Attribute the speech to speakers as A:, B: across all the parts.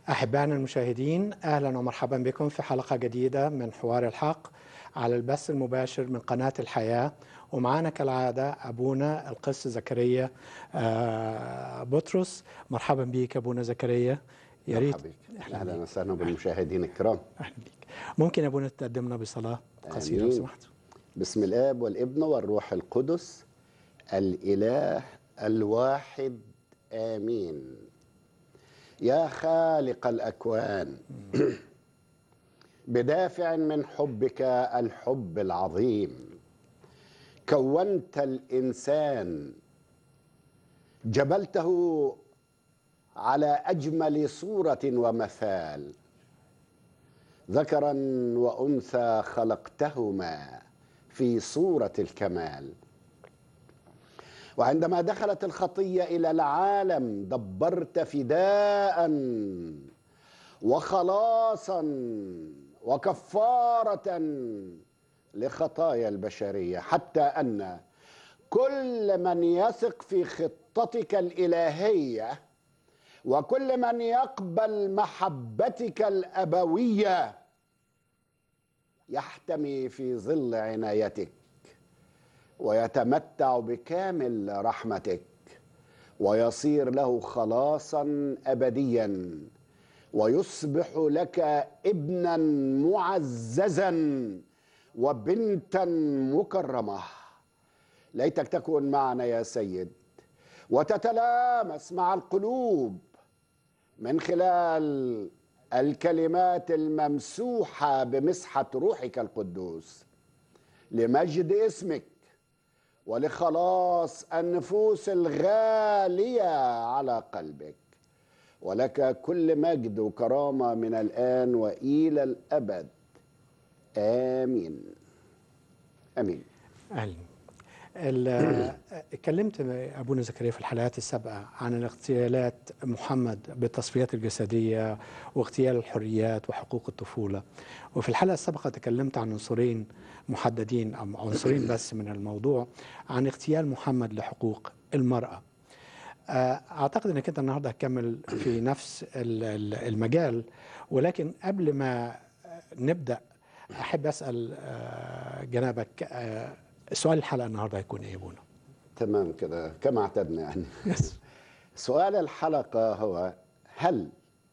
A: أحبائنا المشاهدين أهلا ومرحبا بكم في حلقة جديدة من حوار الحق على البث المباشر من قناة الحياة ومعانا كالعادة أبونا القس زكريا آه، بطرس مرحبا بك أبونا زكريا يا ريت
B: مرحبا بك. اهلا وسهلا بالمشاهدين الكرام
A: أهلا بك ممكن يا أبونا تقدمنا بصلاة قصيرة لو
B: آمين.
A: سمحت
B: بسم الاب والابن والروح القدس الاله الواحد امين يا خالق الاكوان بدافع من حبك الحب العظيم كونت الانسان جبلته على اجمل صوره ومثال ذكرا وانثى خلقتهما في صوره الكمال وعندما دخلت الخطيه الى العالم دبرت فداء وخلاصا وكفاره لخطايا البشريه حتى ان كل من يثق في خطتك الالهيه وكل من يقبل محبتك الابويه يحتمي في ظل عنايتك ويتمتع بكامل رحمتك ويصير له خلاصا ابديا ويصبح لك ابنا معززا وبنتا مكرمه ليتك تكون معنا يا سيد وتتلامس مع القلوب من خلال الكلمات الممسوحه بمسحه روحك القدوس لمجد اسمك ولخلاص النفوس الغاليه على قلبك ولك كل مجد وكرامه من الان والى الابد امين امين
A: أهلا ال- اتكلمت ابونا زكريا في الحلقات السابقه عن الاغتيالات محمد بالتصفيات الجسديه واغتيال الحريات وحقوق الطفوله وفي الحلقه السابقه تكلمت عن عنصرين محددين او عنصرين بس من الموضوع عن اغتيال محمد لحقوق المراه آه، اعتقد انك انت النهارده هتكمل في نفس ال- ال- المجال ولكن قبل ما نبدا احب اسال آه، جنابك آه، سؤال الحلقه النهارده هيكون ايه يا ابونا؟
B: تمام كده كما اعتدنا يعني سؤال الحلقة هو هل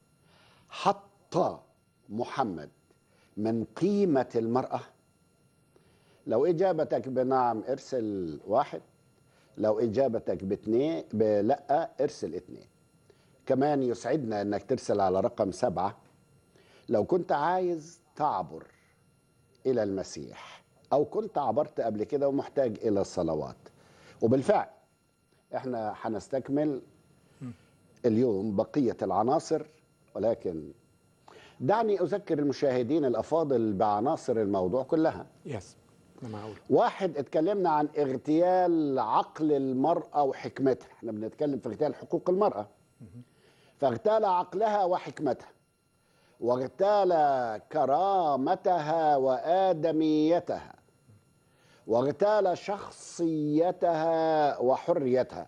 B: حط محمد من قيمة المرأة لو إجابتك بنعم ارسل واحد لو إجابتك باثنين بلا ارسل اثنين كمان يسعدنا أنك ترسل على رقم سبعة لو كنت عايز تعبر إلى المسيح أو كنت عبرت قبل كده ومحتاج إلى الصلوات وبالفعل احنا هنستكمل اليوم بقية العناصر ولكن دعني أذكر المشاهدين الأفاضل بعناصر الموضوع كلها
A: يس انا معقول
B: واحد اتكلمنا عن اغتيال عقل المرأة وحكمتها احنا بنتكلم في اغتيال حقوق المرأة فاغتال عقلها وحكمتها واغتال كرامتها وآدميتها واغتال شخصيتها وحريتها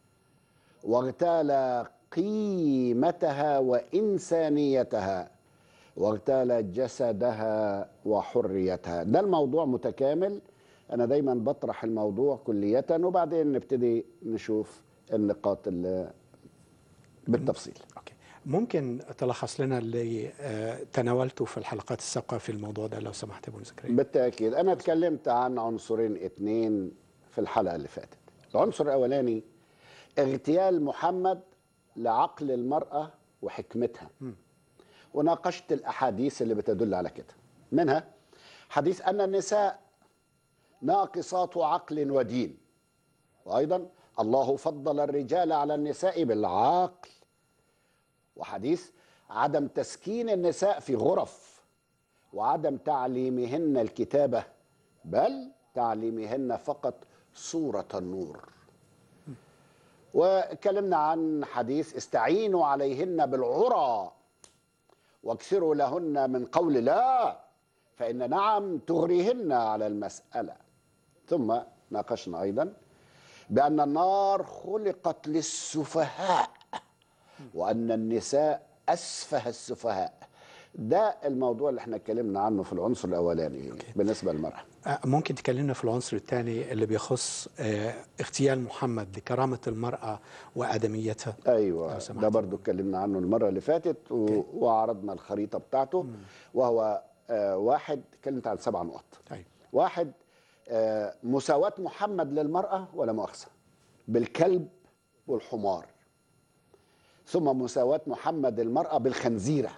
B: واغتال قيمتها وإنسانيتها واغتال جسدها وحريتها ده الموضوع متكامل أنا دايما بطرح الموضوع كلية وبعدين نبتدي نشوف النقاط اللي بالتفصيل
A: اوكي ممكن تلخص لنا اللي آه، تناولته في الحلقات السابقه في الموضوع ده لو سمحت يا ابونا زكريا؟
B: بالتأكيد أنا اتكلمت عن عنصرين اتنين في الحلقة اللي فاتت العنصر الأولاني اغتيال محمد لعقل المرأة وحكمتها وناقشت الأحاديث اللي بتدل على كده منها حديث أن النساء ناقصات عقل ودين وأيضا الله فضل الرجال على النساء بالعقل وحديث عدم تسكين النساء في غرف وعدم تعليمهن الكتابة بل تعليمهن فقط صورة النور واتكلمنا عن حديث استعينوا عليهن بالعرى واكثروا لهن من قول لا فإن نعم تغريهن على المسألة ثم ناقشنا أيضا بأن النار خلقت للسفهاء وأن النساء أسفه السفهاء ده الموضوع اللي احنا اتكلمنا عنه في العنصر الأولاني بالنسبة للمرأة
A: آه، ممكن تكلمنا في العنصر الثاني اللي بيخص آه، اغتيال محمد لكرامة المرأة وآدميتها
B: ايوه
A: لو سمحت.
B: ده برضو اتكلمنا عنه المره اللي فاتت و... وعرضنا الخريطه بتاعته وهو آه واحد اتكلمت عن سبع نقط
A: أيوة.
B: واحد آه مساواه محمد للمراه ولا مؤاخذه بالكلب والحمار ثم مساواه محمد المراه بالخنزيره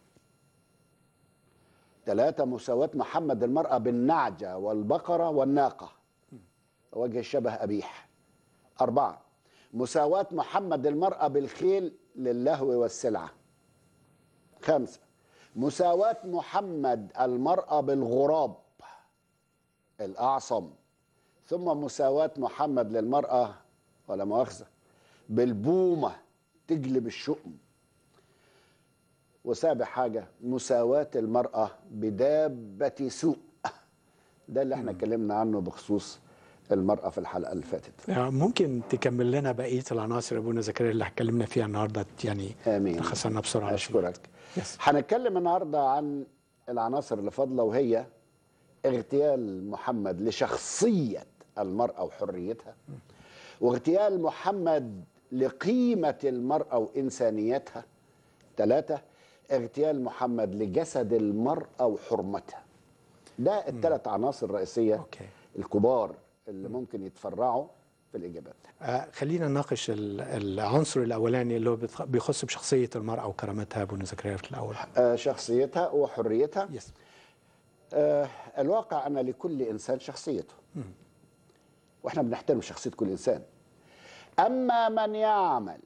B: ثلاثة مساواة محمد المرأة بالنعجة والبقرة والناقة وجه الشبه أبيح أربعة مساواة محمد المرأة بالخيل للهو والسلعة خمسة مساواة محمد المرأة بالغراب الأعصم ثم مساواة محمد للمرأة ولا مؤاخذة بالبومة تجلب الشؤم وسابع حاجة مساواة المرأة بدابة سوء ده اللي احنا اتكلمنا عنه بخصوص المرأة في الحلقة اللي فاتت
A: آه، ممكن تكمل لنا بقية العناصر أبونا زكريا اللي اتكلمنا فيها النهاردة يعني
B: آمين.
A: تخصصنا بسرعة
B: أشكرك
A: يس.
B: هنتكلم النهاردة عن العناصر اللي فاضلة وهي اغتيال محمد لشخصية المرأة وحريتها واغتيال محمد لقيمة المرأة وإنسانيتها ثلاثة اغتيال محمد لجسد المرأة وحرمتها ده الثلاث عناصر الرئيسية
A: أوكي.
B: الكبار اللي ممكن يتفرعوا في الإجابات
A: آه، خلينا نناقش ال- العنصر الأولاني اللي هو بتخ- بيخص بشخصية المرأة وكرامتها أبونا زكريا في الأول
B: آه، شخصيتها وحريتها
A: يس
B: آه، الواقع أن لكل إنسان شخصيته وإحنا بنحترم شخصية كل إنسان أما من يعمل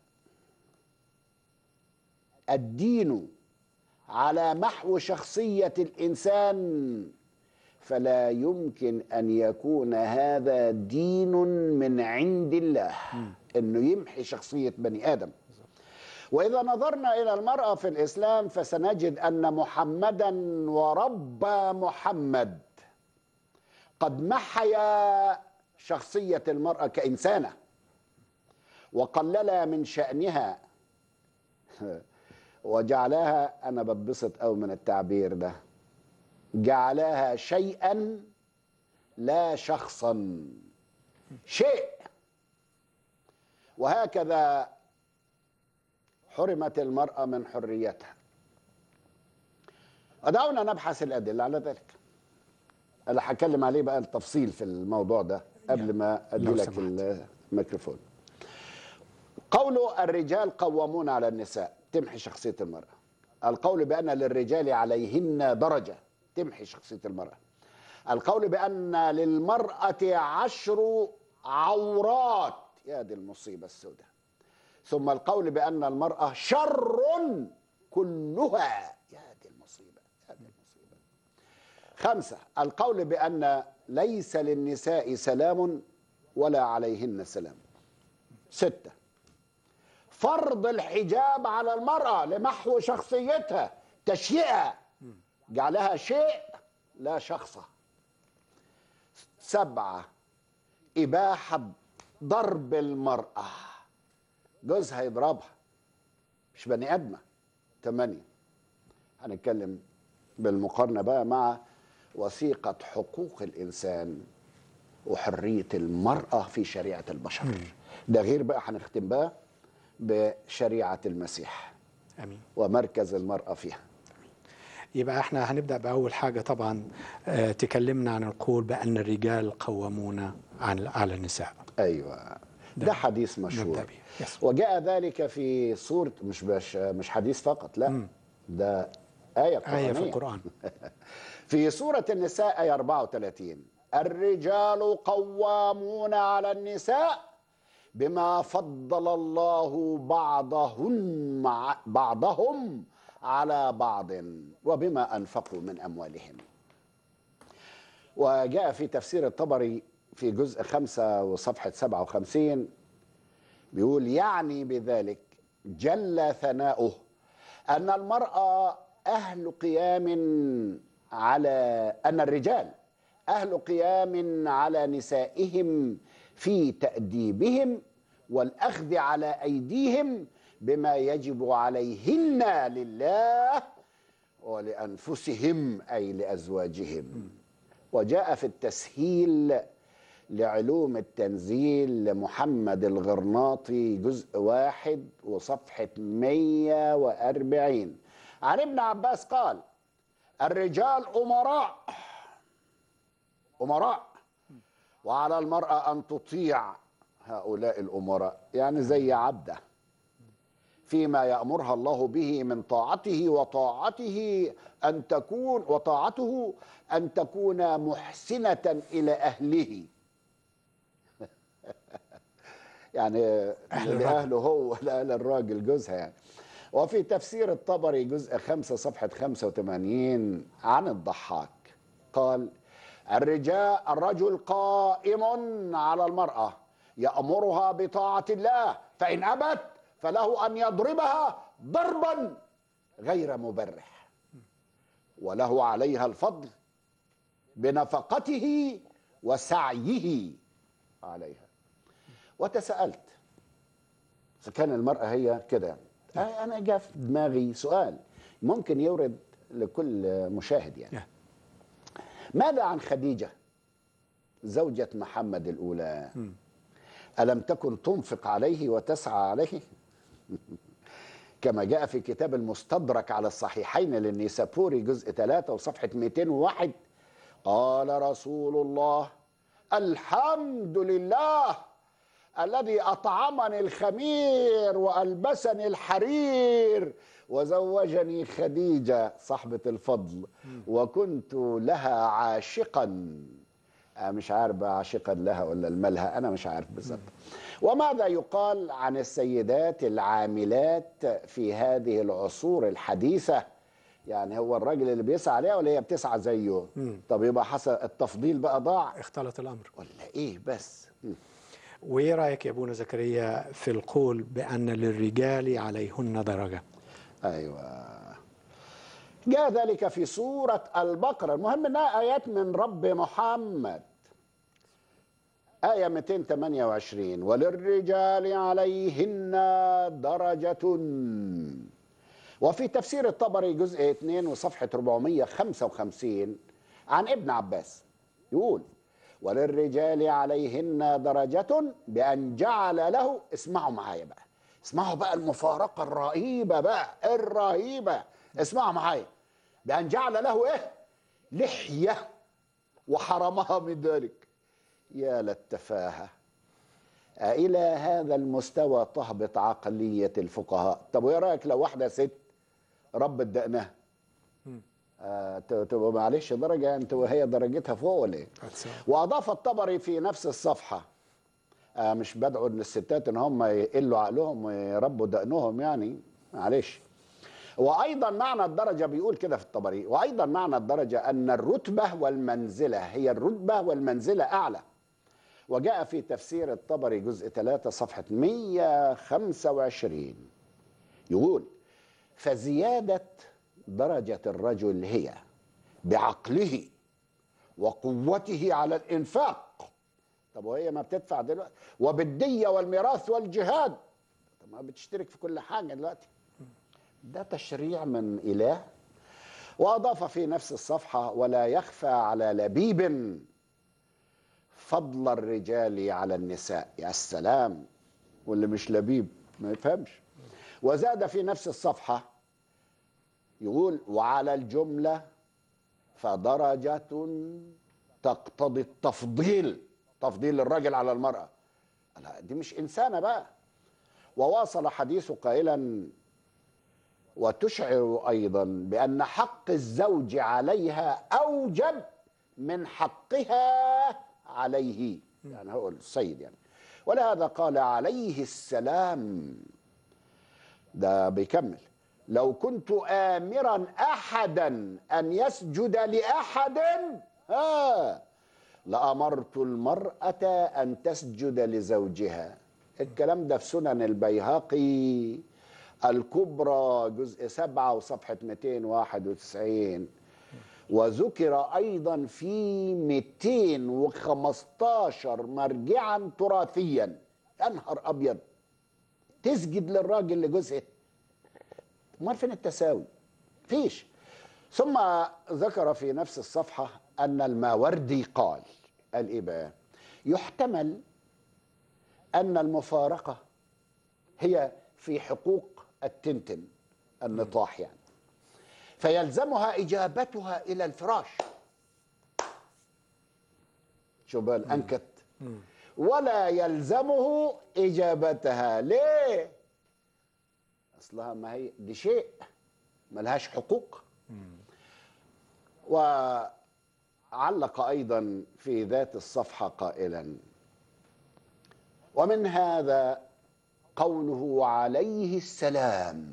B: الدين على محو شخصية الإنسان فلا يمكن أن يكون هذا دين من عند الله أنه يمحي شخصية بني آدم وإذا نظرنا إلى المرأة في الإسلام فسنجد أن محمدا ورب محمد قد محيا شخصية المرأة كإنسانة وقلل من شأنها وجعلها أنا بتبسط أوي من التعبير ده جعلها شيئا لا شخصا شيء وهكذا حرمت المرأة من حريتها ودعونا نبحث الأدلة على ذلك اللي هتكلم عليه بقى التفصيل في الموضوع ده قبل ما أدي
A: لو
B: لك
A: سمحت.
B: الميكروفون قوله الرجال قوامون على النساء تمحي شخصية المرأة القول بأن للرجال عليهن درجة تمحي شخصية المرأة القول بأن للمرأة عشر عورات يا دي المصيبة السوداء ثم القول بأن المرأة شر كلها يا دي المصيبة يا دي المصيبة خمسة القول بأن ليس للنساء سلام ولا عليهن سلام ستة فرض الحجاب على المرأة لمحو شخصيتها تشيئها جعلها شيء لا شخصة سبعة إباحة ضرب المرأة جوزها يضربها مش بني آدمة ثمانية هنتكلم بالمقارنة بقى مع وثيقة حقوق الإنسان وحرية المرأة في شريعة البشر ده غير بقى هنختم بقى بشريعة المسيح
A: امين
B: ومركز المرأة فيها
A: يبقى احنا هنبدا باول حاجه طبعا آه، تكلمنا عن القول بان الرجال قوامون عن على النساء
B: أيوة ده حديث
A: نبدأ
B: مشهور
A: به. يس.
B: وجاء ذلك في سورة مش مش مش حديث فقط لا ده آية قرآنية
A: ايه في القران
B: في سورة النساء آية 34 الرجال قوامون على النساء بما فضل الله بعضهم مع بعضهم على بعض وبما أنفقوا من أموالهم وجاء في تفسير الطبري في جزء خمسة وصفحة 57 بيقول يعني بذلك جل ثناؤه أن المرأة أهل قيام على أن الرجال أهل قيام على نسائهم في تأديبهم والأخذ على أيديهم بما يجب عليهن لله ولانفسهم اي لازواجهم وجاء في التسهيل لعلوم التنزيل لمحمد الغرناطي جزء واحد وصفحة 140 عن ابن عباس قال الرجال أمراء أمراء وعلى المرأة أن تطيع هؤلاء الأمراء يعني زي عبده فيما يأمرها الله به من طاعته وطاعته أن تكون وطاعته أن تكون محسنة إلى أهله يعني
A: أهل الرجل.
B: لأهله هو لأهل الراجل جوزها يعني وفي تفسير الطبري جزء خمسة صفحة 85 عن الضحاك قال الرجال الرجل قائم على المرأة يأمرها بطاعة الله فإن أبت فله أن يضربها ضربا غير مبرح وله عليها الفضل بنفقته وسعيه عليها وتساءلت اذا كان المراه هي كده آه، انا جاء في دماغي سؤال ممكن يورد لكل مشاهد يعني
A: نعم.
B: ماذا عن خديجه زوجة محمد الأولى ألم تكن تنفق عليه وتسعى عليه كما جاء في كتاب المستدرك على الصحيحين للنيسابوري جزء 3 وصفحة 201 قال رسول الله الحمد لله الذي أطعمني الخمير وألبسني الحرير وزوجني خديجة صاحبة الفضل وكنت لها عاشقا آه، مش عارف بقى عاشقا لها ولا الملها أنا مش عارف بالظبط وماذا يقال عن السيدات العاملات في هذه العصور الحديثة يعني هو الراجل اللي بيسعى عليها ولا هي بتسعى زيه طب يبقى حصل التفضيل بقى ضاع
A: اختلط الامر
B: ولا ايه بس مم.
A: وايه رايك يا ابونا زكريا في القول بان للرجال عليهن درجه
B: ايوه جاء ذلك في سورة البقرة المهم انها ايات من رب محمد آية 228 وللرجال عليهن درجة وفي تفسير الطبري جزء 2 وصفحة 455 عن ابن عباس يقول وللرجال عليهن درجة بأن جعل له اسمعوا معايا بقى اسمعوا بقى المفارقة الرهيبة بقى الرهيبة اسمعوا معايا بأن جعل له ايه لحية وحرمها من ذلك يا للتفاهة إلى هذا المستوى تهبط عقلية الفقهاء طب وإيه رأيك لو واحدة ست ربت دقنها آه ت- تبقى معلش درجة أنت وهي درجتها فوق ولا إيه وأضاف الطبري في نفس الصفحة آه مش بدعو للستات ان هم يقلوا عقلهم ويربوا دقنهم يعني معلش وايضا معنى الدرجه بيقول كده في الطبري وايضا معنى الدرجه ان الرتبه والمنزله هي الرتبه والمنزله اعلى وجاء في تفسير الطبري جزء 3 صفحه 125 يقول فزياده درجه الرجل هي بعقله وقوته على الانفاق طب وهي ما بتدفع دلوقتي وبالدية والميراث والجهاد طب ما بتشترك في كل حاجة دلوقتي ده تشريع من إله وأضاف في نفس الصفحة ولا يخفى على لبيب فضل الرجال على النساء يا السلام واللي مش لبيب ما يفهمش وزاد في نفس الصفحة يقول وعلى الجملة فدرجة تقتضي التفضيل تفضيل الرجل على المرأة لا دي مش إنسانة بقى وواصل حديثه قائلا وتشعر أيضا بأن حق الزوج عليها أوجب من حقها عليه يعني هو السيد يعني ولهذا قال عليه السلام ده بيكمل لو كنت آمرا أحدا أن يسجد لأحد ها لأمرت المرأة أن تسجد لزوجها الكلام ده في سنن البيهقي الكبرى جزء سبعة وصفحة 291 وذكر أيضا في 215 مرجعا تراثيا يا نهار أبيض تسجد للراجل لجزء امال فين التساوي فيش ثم ذكر في نفس الصفحة أن الماوردي قال قال إيه بقى يحتمل أن المفارقة هي في حقوق التنتن النطاح يعني فيلزمها إجابتها إلى الفراش شو بقى الأنكت ولا يلزمه إجابتها ليه أصلها ما هي دي شيء ملهاش حقوق وعلق أيضا في ذات الصفحة قائلا ومن هذا قوله عليه السلام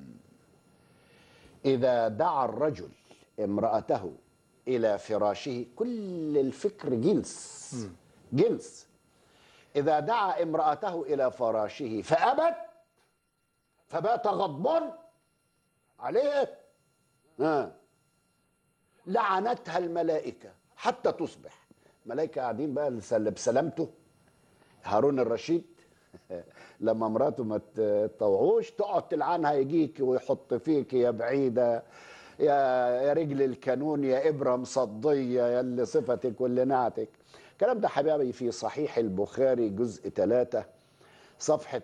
B: إذا دعا الرجل امرأته إلى فراشه كل الفكر جنس جنس إذا دعا امرأته إلى فراشه فأبت فبات غضبان عليه ها لعنتها الملائكة حتى تصبح ملائكة قاعدين بقى اللي بسلامته هارون الرشيد لما مراته ما تطوعوش تقعد تلعنها يجيك ويحط فيك يا بعيدة يا يا رجل الكانون يا إبرة مصدية يا اللي صفتك واللي نعتك الكلام ده حبايبي في صحيح البخاري جزء 3 صفحة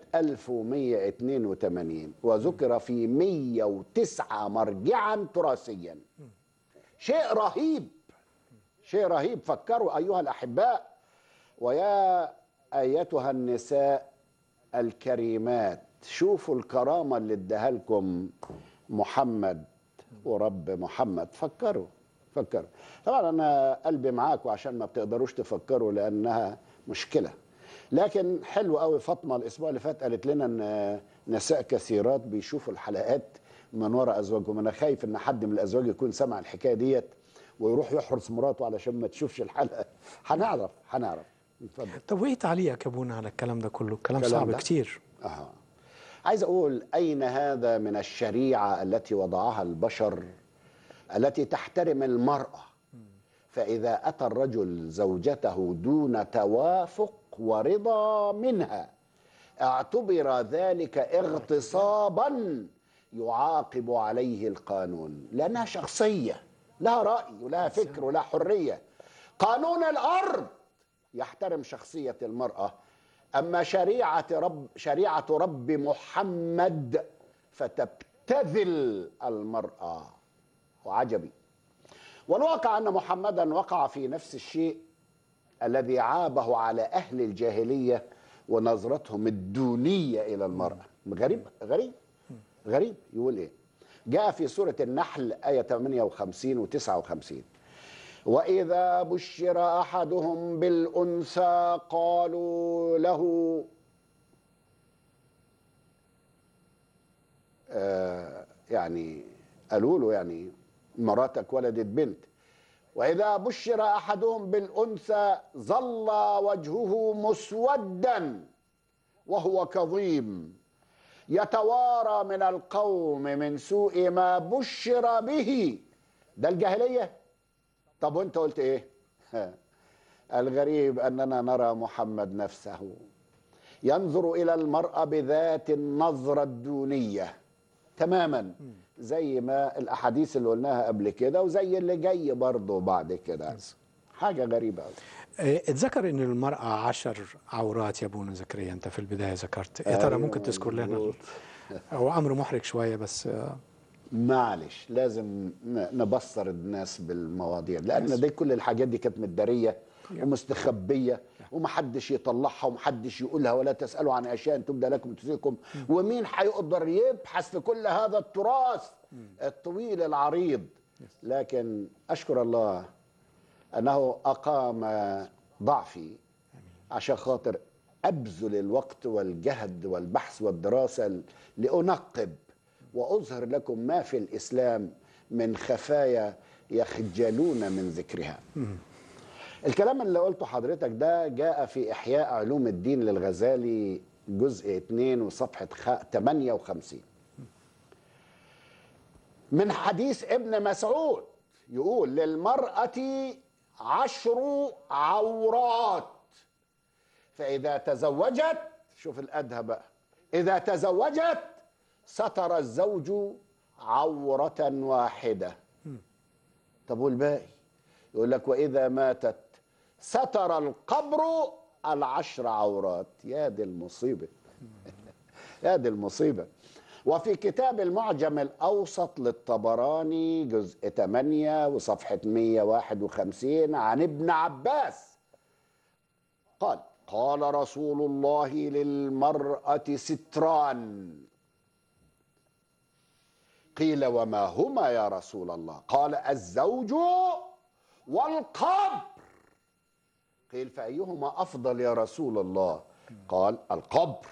B: 1182 وذكر في 109 مرجعا تراثيا شيء رهيب شيء رهيب فكروا أيها الأحباء ويا أيتها النساء الكريمات شوفوا الكرامة اللي اداها لكم محمد ورب محمد فكروا فكروا طبعا أنا قلبي معاكم عشان ما بتقدروش تفكروا لأنها مشكلة لكن حلو قوي فاطمة الأسبوع اللي فات قالت لنا أن نساء كثيرات بيشوفوا الحلقات من وراء أزواجهم أنا خايف أن حد من الأزواج يكون سمع الحكاية ديت ويروح يحرس مراته علشان ما تشوفش الحلقة هنعرف هنعرف اتفضل
A: طب وايه تعليقك يا ابونا على الكلام ده كله كلام
B: الكلام
A: صعب
B: ده؟
A: كتير
B: أها. عايز أقول أين هذا من الشريعة التي وضعها البشر التي تحترم المرأة فإذا أتى الرجل زوجته دون توافق ورضا منها اعتبر ذلك اغتصابا يعاقب عليه القانون لأنها شخصية لها رأي ولها فكر ولها حرية قانون الأرض يحترم شخصية المرأة أما شريعة رب شريعة رب محمد فتبتذل المرأة وعجبي والواقع أن محمدا وقع في نفس الشيء الذي عابه على أهل الجاهلية ونظرتهم الدونية إلى المرأة غريب غريب غريب يقول إيه جاء في سورة النحل آية 58 و 59 وإذا بشر أحدهم بالأنثى قالوا له آه يعني قالوا له يعني مراتك ولدت بنت وإذا بشر أحدهم بالأنثى ظل وجهه مسودا وهو كظيم يتوارى من القوم من سوء ما بشر به ده الجاهليه طب وانت قلت ايه الغريب اننا نرى محمد نفسه ينظر الى المراه بذات النظره الدونيه تماما زي ما الاحاديث اللي قلناها قبل كده وزي اللي جاي برضه بعد كده حاجه غريبه قوي
A: آه، اتذكر ان المرأة عشر عورات يا ابونا زكريا انت في البداية ذكرت يا ترى
B: أيوة
A: ممكن تذكر لنا
B: مظبوط.
A: هو امر محرج شوية بس آه،
B: معلش لازم ن- نبصر الناس بالمواضيع لان دي كل الحاجات دي كانت متداريه ومستخبيه ومحدش يطلعها ومحدش يقولها ولا تسالوا عن اشياء تبدى لكم تزيكم ومين هيقدر يبحث في كل هذا التراث الطويل العريض لكن اشكر الله انه اقام ضعفي عشان خاطر ابذل الوقت والجهد والبحث والدراسه لانقب واظهر لكم ما في الاسلام من خفايا يخجلون من ذكرها. الكلام اللي قلته حضرتك ده جاء في احياء علوم الدين للغزالي جزء 2 وصفحه خ- 58 من حديث ابن مسعود يقول للمرأة عشر عورات فإذا تزوجت شوف الأدهى بقى إذا تزوجت ستر الزوج عورة واحدة طب والباقي يقول لك وإذا ماتت ستر القبر العشر عورات يا دي المصيبة يا دي المصيبة وفي كتاب المعجم الأوسط للطبراني جزء 8 وصفحة 151 عن ابن عباس قال قال رسول الله للمرأة ستران قيل وما هما يا رسول الله قال الزوج والقبر قيل فأيهما أفضل يا رسول الله قال القبر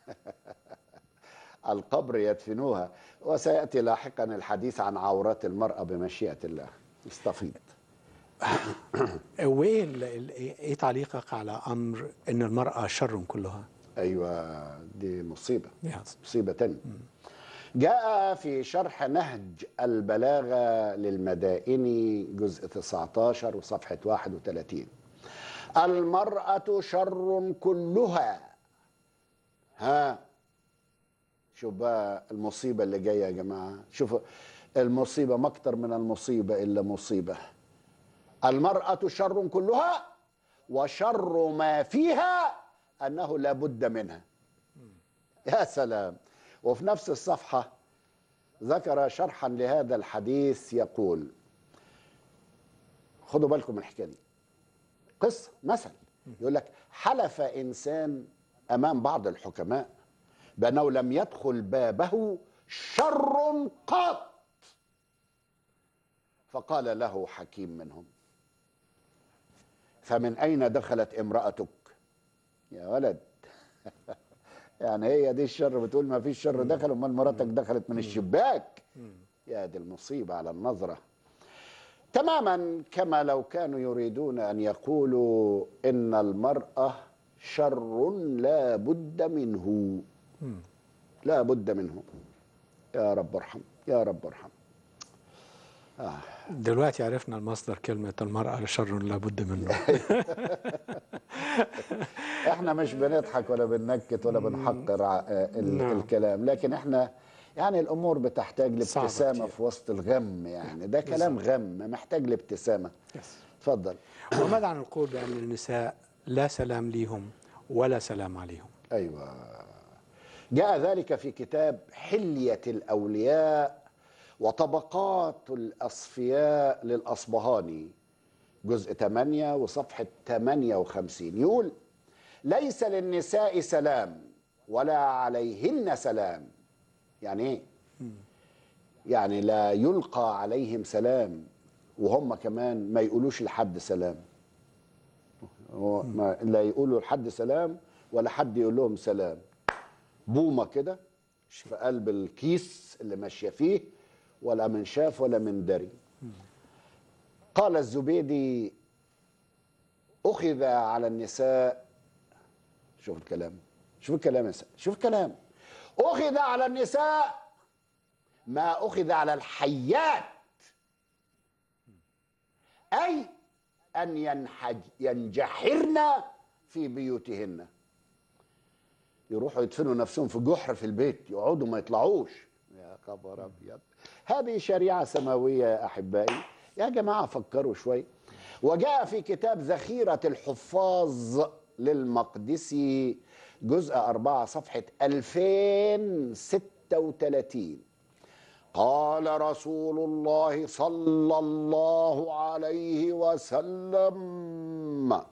B: القبر يدفنوها وسيأتي لاحقا الحديث عن عورات المرأة بمشيئة الله استفيض
A: وايه ال- ال- ايه تعليقك على امر ان المراه شر كلها؟
B: أيوة دي مصيبة
A: يس.
B: مصيبة تانية جاء في شرح نهج البلاغة للمدائني جزء 19 وصفحة 31 المرأة شر كلها ها شوف بقى المصيبة اللي جاية يا جماعة شوفوا المصيبة ما أكتر من المصيبة إلا مصيبة المرأة شر كلها وشر ما فيها أنه لا بد منها يا سلام وفي نفس الصفحة ذكر شرحا لهذا الحديث يقول خدوا بالكم من الحكاية دي قصة مثل يقول لك حلف إنسان أمام بعض الحكماء بأنه لم يدخل بابه شر قط فقال له حكيم منهم فمن أين دخلت امرأتك يا ولد يعني هي دي الشر بتقول ما فيش شر دخل امال مراتك دخلت من الشباك يا دي المصيبة على النظرة تماما كما لو كانوا يريدون أن يقولوا إن المرأة شر لا بد منه لا بد منه يا رب ارحم يا رب ارحم آه.
A: دلوقتي عرفنا المصدر كلمه المراه شر لابد منه
B: احنا مش بنضحك ولا بننكت ولا بنحقر ع- آه، ال-
A: نعم.
B: الكلام لكن احنا يعني الامور بتحتاج
A: صعبة
B: لابتسامه
A: كتير.
B: في وسط الغم يعني ده كلام غم محتاج لابتسامه اتفضل
A: وماذا عن القول بان النساء لا سلام ليهم ولا سلام عليهم؟
B: ايوه جاء ذلك في كتاب حليه الاولياء وطبقات الاصفياء للاصبهاني جزء 8 وصفحه 58 يقول ليس للنساء سلام ولا عليهن سلام يعني ايه يعني لا يلقى عليهم سلام وهم كمان ما يقولوش لحد سلام هو ما لا يقولوا لحد سلام ولا حد يقول لهم سلام بومه كده في قلب الكيس اللي ماشيه فيه ولا من شاف ولا من دري قال الزبيدي اخذ على النساء شوف الكلام شوف الكلام يا سيدي، شوف الكلام اخذ على النساء ما اخذ على الحيات اي ان ينحج ينجحرن في بيوتهن يروحوا يدفنوا نفسهم في جحر في البيت يقعدوا ما يطلعوش يا خبر ابيض هذه شريعه سماويه يا احبائي يا جماعه فكروا شوي وجاء في كتاب ذخيره الحفاظ للمقدسي جزء أربعة صفحة 2036 قال رسول الله صلى الله عليه وسلم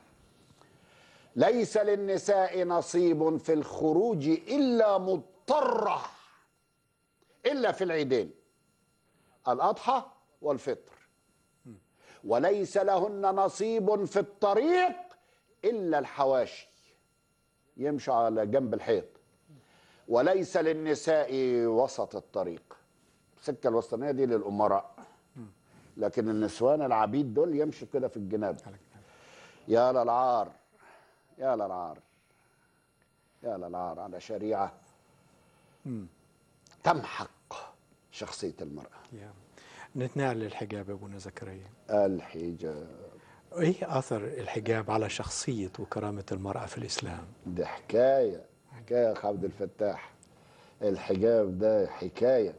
B: ليس للنساء نصيب في الخروج الا مضطره الا في العيدين الاضحى والفطر وليس لهن نصيب في الطريق الا الحواشي يمشوا على جنب الحيط وليس للنساء وسط الطريق السكه الوسطانيه دي للامراء لكن النسوان العبيد دول يمشوا كده في الجناب يا للعار يا للعار يا للعار على شريعه تمحق شخصيه المراه
A: يا. نتنقل للحجاب يا ابونا زكريا
B: الحجاب
A: ايه اثر الحجاب على شخصيه وكرامه المراه في الاسلام؟
B: دي حكايه حكايه يا أخ عبد الفتاح الحجاب ده حكايه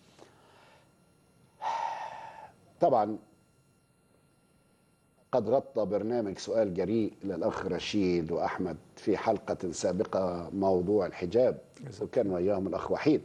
B: طبعا قد غطى برنامج سؤال جريء للأخ رشيد وأحمد في حلقة سابقة موضوع الحجاب وكان وياهم الأخ وحيد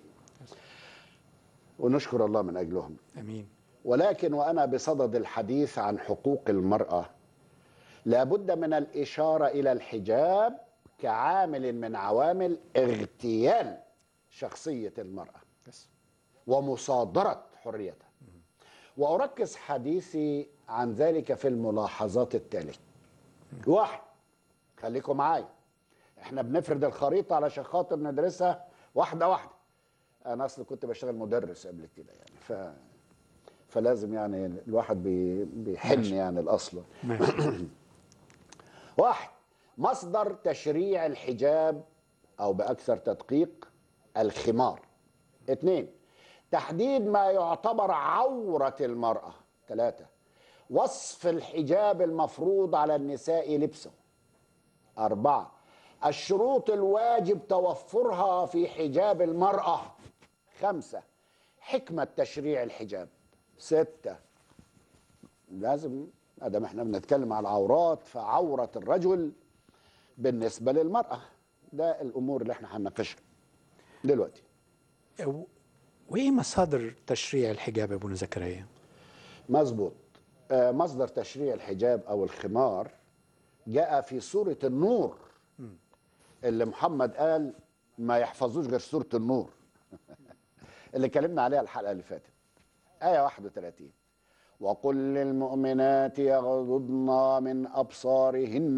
B: ونشكر الله من أجلهم
A: امين
B: ولكن وأنا بصدد الحديث عن حقوق المرأة لابد من الإشارة إلى الحجاب كعامل من عوامل اغتيال شخصية المرأة
A: بس
B: ومصادرة حريتها وأركز حديثي عن ذلك في الملاحظات التالية واحد خليكم معايا احنا بنفرد الخريطة علشان خاطر ندرسها واحدة واحدة أنا أصلا كنت بشتغل مدرس قبل كده يعني ف فلازم يعني الواحد بي... بيحن
A: ماشي.
B: يعني الأصل
A: ماشي
B: واحد مصدر تشريع الحجاب او باكثر تدقيق الخمار اثنين تحديد ما يعتبر عورة المرأة ثلاثة وصف الحجاب المفروض على النساء لبسه أربعة الشروط الواجب توفرها في حجاب المرأة خمسة حكمة تشريع الحجاب ستة لازم ادام احنا بنتكلم على العورات فعوره الرجل بالنسبه للمراه ده الامور اللي احنا هنناقشها دلوقتي
A: و- وايه مصادر تشريع الحجاب يا ابونا زكريا؟
B: مظبوط آه، مصدر تشريع الحجاب او الخمار جاء في سوره النور اللي محمد قال ما يحفظوش غير سوره النور اللي اتكلمنا عليها الحلقه اللي فاتت ايه 31 وقل للمؤمنات يغضضن من ابصارهن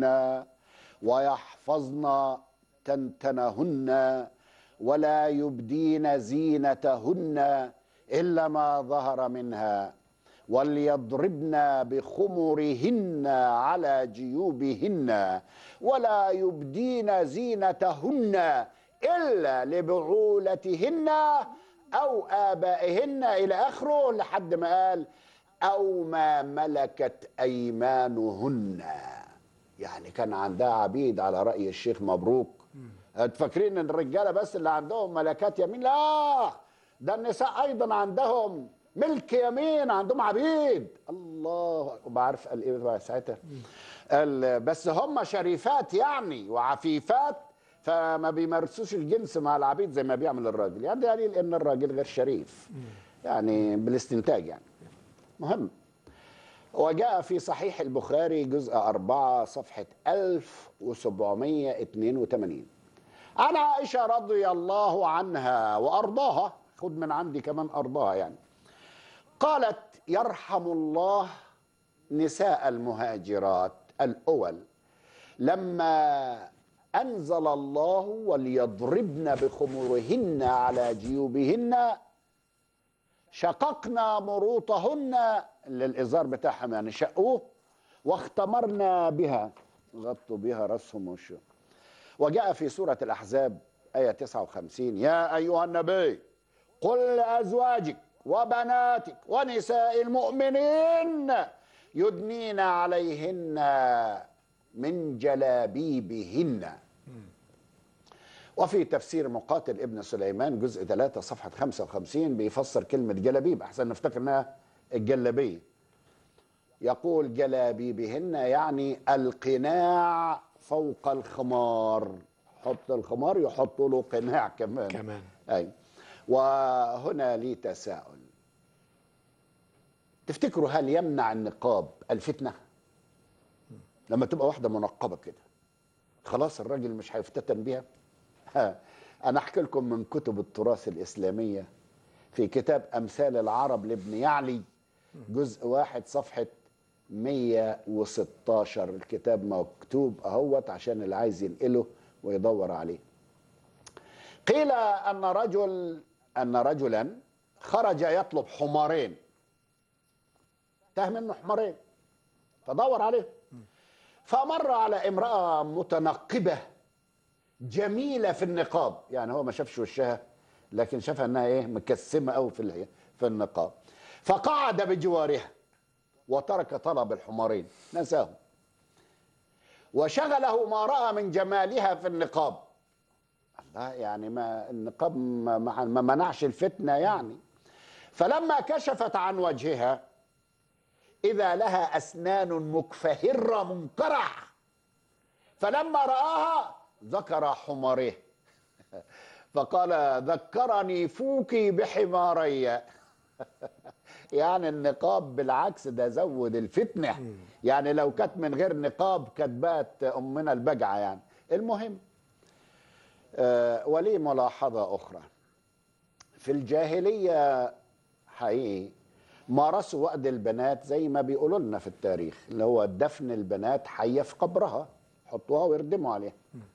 B: ويحفظن تنتنهن ولا يبدين زينتهن الا ما ظهر منها وليضربن بخمرهن على جيوبهن ولا يبدين زينتهن الا لبعولتهن او ابائهن الى اخره لحد ما قال او ما ملكت ايمانهن يعني كان عندها عبيد على راي الشيخ مبروك فاكرين ان الرجاله بس اللي عندهم ملكات يمين لا ده النساء ايضا عندهم ملك يمين عندهم عبيد الله بعرف قال ايه بقى ساعتها قال بس هم شريفات يعني وعفيفات فما بيمارسوش الجنس مع العبيد زي ما بيعمل الراجل يعني ده دليل ان الراجل غير شريف يعني بالاستنتاج يعني مهم وجاء في صحيح البخاري جزء أربعة صفحة 1782 عن عائشة رضي الله عنها وأرضاها خد من عندي كمان أرضاها يعني قالت يرحم الله نساء المهاجرات الأول لما أنزل الله وليضربن بخمرهن على جيوبهن شققنا مروطهن للإزار بتاعهم يعني شقوه واختمرنا بها غطوا بها رأسهم وشهم وجاء في سورة الأحزاب آية 59 يا أيها النبي قل لأزواجك وبناتك ونساء المؤمنين يدنين عليهن من جلابيبهن وفي تفسير مقاتل ابن سليمان جزء 3 صفحة 55 بيفسر كلمة جلابيب أحسن نفتكر إنها الجلابية يقول جلابيبهن يعني القناع فوق الخمار حط الخمار يحطوا له قناع كمان
A: كمان
B: أي وهنا لي تساؤل تفتكروا هل يمنع النقاب الفتنة لما تبقى واحدة منقبة كده خلاص الراجل مش هيفتتن بيها ها، أنا أحكي لكم من كتب التراث الإسلامية في كتاب أمثال العرب لابن يعلي جزء واحد صفحة 116 الكتاب مكتوب أهوت عشان اللي عايز ينقله ويدور عليه قيل أن رجل أن رجلا خرج يطلب حمارين تاه منه حمارين فدور عليه فمر على امرأة متنقبة جميلة في النقاب يعني هو ما شافش وشها لكن شافها انها ايه مكسمة قوي في ال- في النقاب فقعد بجوارها وترك طلب الحمارين نساهم وشغله ما رأى من جمالها في النقاب ها يعني ما النقاب ما, ما ما منعش الفتنه يعني فلما كشفت عن وجهها اذا لها اسنان مكفهره منقرع فلما راها ذكر حماره فقال ذكرني فوكي بحماري يعني النقاب بالعكس ده زود الفتنه يعني لو كانت من غير نقاب كانت بقت امنا البجعه يعني المهم آه ولي ملاحظه اخرى في الجاهليه حقيقي مارسوا وقت البنات زي ما بيقولوا لنا في التاريخ اللي هو دفن البنات حيه في قبرها حطوها ويردموا عليها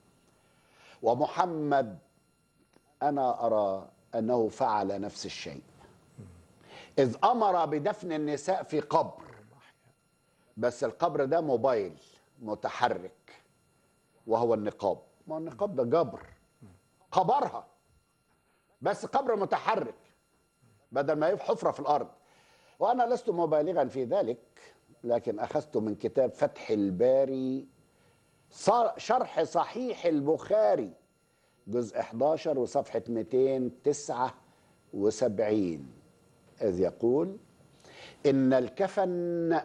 B: ومحمد انا ارى انه فعل نفس الشيء اذ امر بدفن النساء في قبر بس القبر ده موبايل متحرك وهو النقاب ما النقاب ده جبر قبرها بس قبر متحرك بدل ما يبقى حفره في الارض وانا لست مبالغا في ذلك لكن اخذت من كتاب فتح الباري شرح صحيح البخاري جزء 11 وصفحه 279 إذ يقول إن الكفن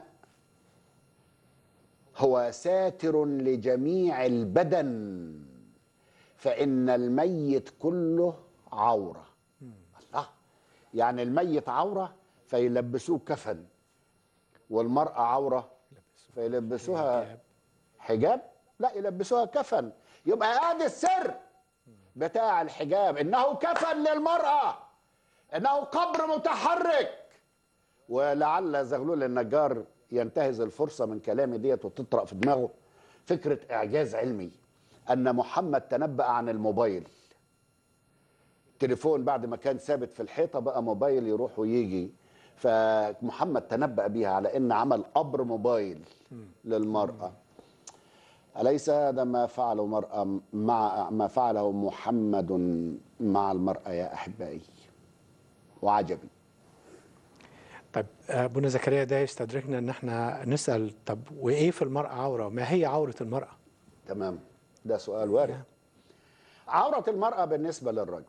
B: هو ساتر لجميع البدن فإن الميت كله عورة الله يعني الميت عورة فيلبسوه كفن والمرأة عورة فيلبسوها حجاب لا يلبسوها كفن يبقى هذا السر بتاع الحجاب انه كفن للمرأة انه قبر متحرك ولعل زغلول النجار ينتهز الفرصه من كلامي ديت وتطرق في دماغه فكره اعجاز علمي ان محمد تنبأ عن الموبايل تليفون بعد ما كان ثابت في الحيطه بقى موبايل يروح ويجي فمحمد تنبأ بيها على ان عمل قبر موبايل للمراه أليس هذا ما فعله مرأة مع ما فعله محمد مع المرأة يا أحبائي وعجبي
A: طيب ابونا زكريا ده يستدركنا ان احنا نسال طب وايه في المراه عوره؟ ما هي عوره المراه؟
B: تمام ده سؤال وارد عورة المرأة بالنسبة للرجل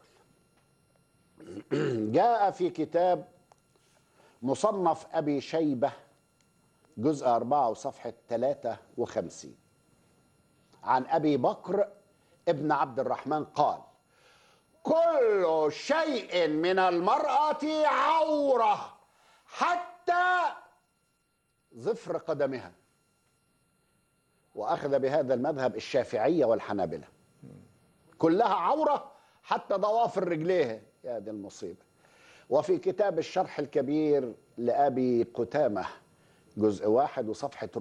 B: جاء في كتاب مصنف أبي شيبة جزء أربعة وصفحة ثلاثة وخمسين عن أبي بكر ابن عبد الرحمن قال كل شيء من المرأة عورة حتى ظفر قدمها وأخذ بهذا المذهب الشافعية والحنابلة كلها عورة حتى ضوافر رجليها يا دي المصيبة وفي كتاب الشرح الكبير لأبي قتامة جزء واحد وصفحة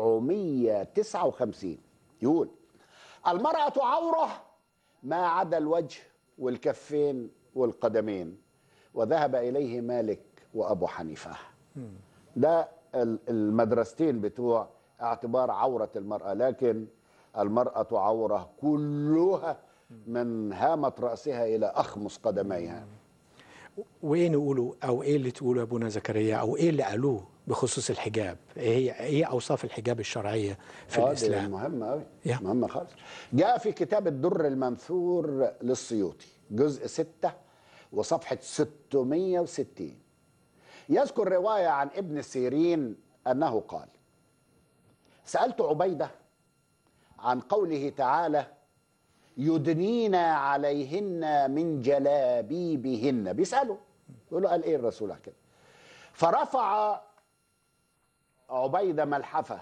B: 459 يقول المرأة عورة ما عدا الوجه والكفين والقدمين وذهب إليه مالك وأبو حنيفة ده المدرستين بتوع اعتبار عورة المرأة لكن المرأة عورة كلها من هامة رأسها إلى أخمص قدميها
A: وايه نقوله او ايه اللي تقوله ابونا زكريا او ايه اللي قالوه بخصوص الحجاب؟ ايه هي ايه اوصاف الحجاب الشرعيه في
B: آه، دي
A: الاسلام؟
B: مهمة أوي
A: يا.
B: مهمة خالص جاء في كتاب الدر المنثور للسيوطي جزء ستة وصفحة 660 يذكر رواية عن ابن سيرين أنه قال سألت عبيدة عن قوله تعالى يدنين عليهن من جلابيبهن بيسألوا يقول له قال ايه الرسول على كده فرفع عبيدة ملحفة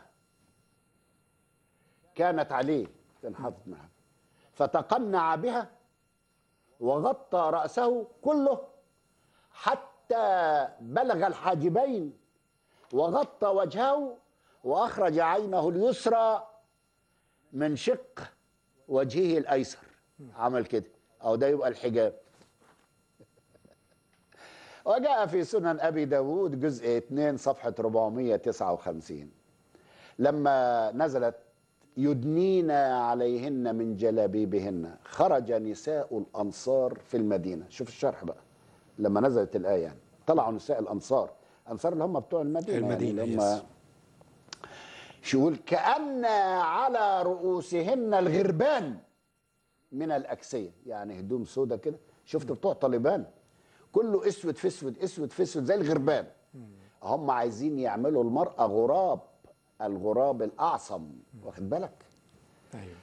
B: كانت عليه كان حاطط ملحفة فتقنع بها وغطى رأسه كله حتى بلغ الحاجبين وغطى وجهه وأخرج عينه اليسرى من شق وجهه الأيسر عمل كده أو ده يبقى الحجاب وجاء في سنن أبي داود جزء 2 صفحة 459 لما نزلت يدنين عليهن من جلابيبهن خرج نساء الأنصار في المدينة شوف الشرح بقى لما نزلت الآية يعني طلعوا نساء الأنصار أنصار اللي هم بتوع المدينة,
A: المدينة،
B: يعني اللي هم
A: يس.
B: شو يقول كأن على رؤوسهن الغربان من الاكسيه يعني هدوم سودة كده شفت بتوع طالبان كله اسود في اسود اسود في اسود زي الغربان هم عايزين يعملوا المراه غراب الغراب الاعصم واخد بالك
A: ايوه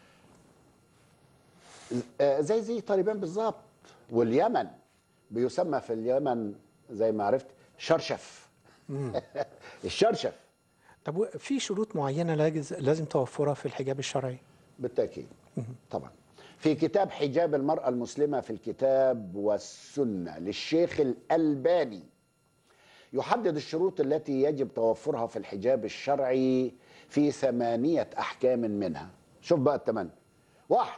B: آه، زي زي طالبان بالظبط واليمن بيسمى في اليمن زي ما عرفت شرشف الشرشف
A: طب و- في شروط معينه لاجز- لازم توفرها في الحجاب الشرعي
B: بالتأكيد طبعا في كتاب حجاب المرأة المسلمة في الكتاب والسنة للشيخ الألباني يحدد الشروط التي يجب توفرها في الحجاب الشرعي في ثمانية أحكام منها شوف بقى الثمانية واحد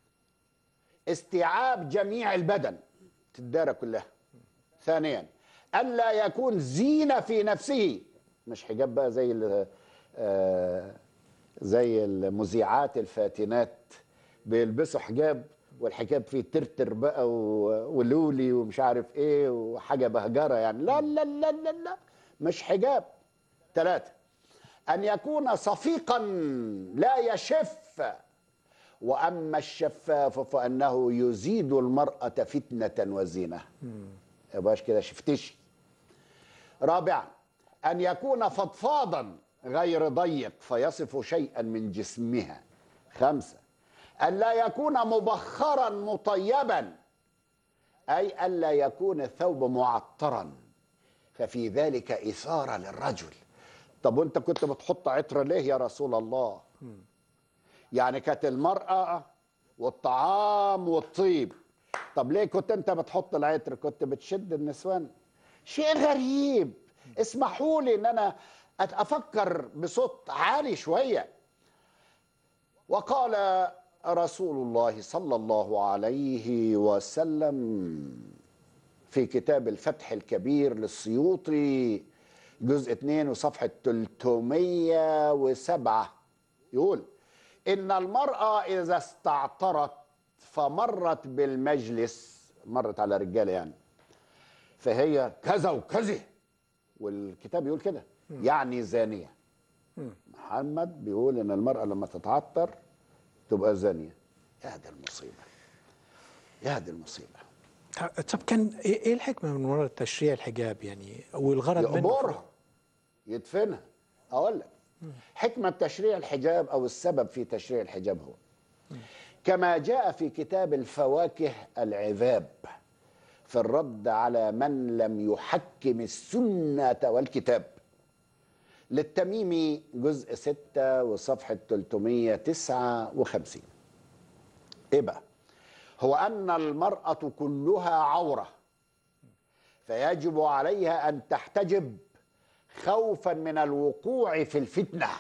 B: استيعاب جميع البدن تدارى كلها ثانيا ألا يكون زينة في نفسه مش حجاب بقى زي ال- آه، زي المذيعات الفاتنات بيلبسوا حجاب والحجاب فيه ترتر بقى و- ولولي ومش عارف ايه وحاجه بهجره يعني لا لا لا لا لا مش حجاب ثلاثه ان يكون صفيقا لا يشف واما الشفاف فانه يزيد المراه فتنه وزينه يبقاش كده شفتشي رابعا أن يكون فضفاضا غير ضيق فيصف شيئا من جسمها خمسة أن لا يكون مبخرا مطيبا أي ألا يكون الثوب معطرا ففي ذلك إثارة للرجل طب وانت كنت بتحط عطر ليه يا رسول الله يعني كانت المرأة والطعام والطيب طب ليه كنت انت بتحط العطر كنت بتشد النسوان شيء غريب اسمحوا لي ان انا أت- افكر بصوت عالي شويه وقال رسول الله صلى الله عليه وسلم في كتاب الفتح الكبير للسيوطي جزء 2 وصفحة 307 يقول إن المرأة إذا استعطرت فمرت بالمجلس مرت على رجالة يعني فهي كذا وكذا والكتاب يقول كده يعني زانية محمد بيقول إن المرأة لما تتعطر تبقى زانية يا دي المصيبة يا دي المصيبة
A: طب- طب كان ايه إيه الحكمه من وراء تشريع الحجاب يعني والغرض منه
B: يقبرها يدفنها اقول لك حكمه تشريع الحجاب او السبب في تشريع الحجاب هو كما جاء في كتاب الفواكه العذاب في الرد على من لم يحكم السنه والكتاب للتميمي جزء 6 وصفحه 359 ايه بقى هو ان المراه كلها عوره فيجب عليها ان تحتجب خوفا من الوقوع في الفتنه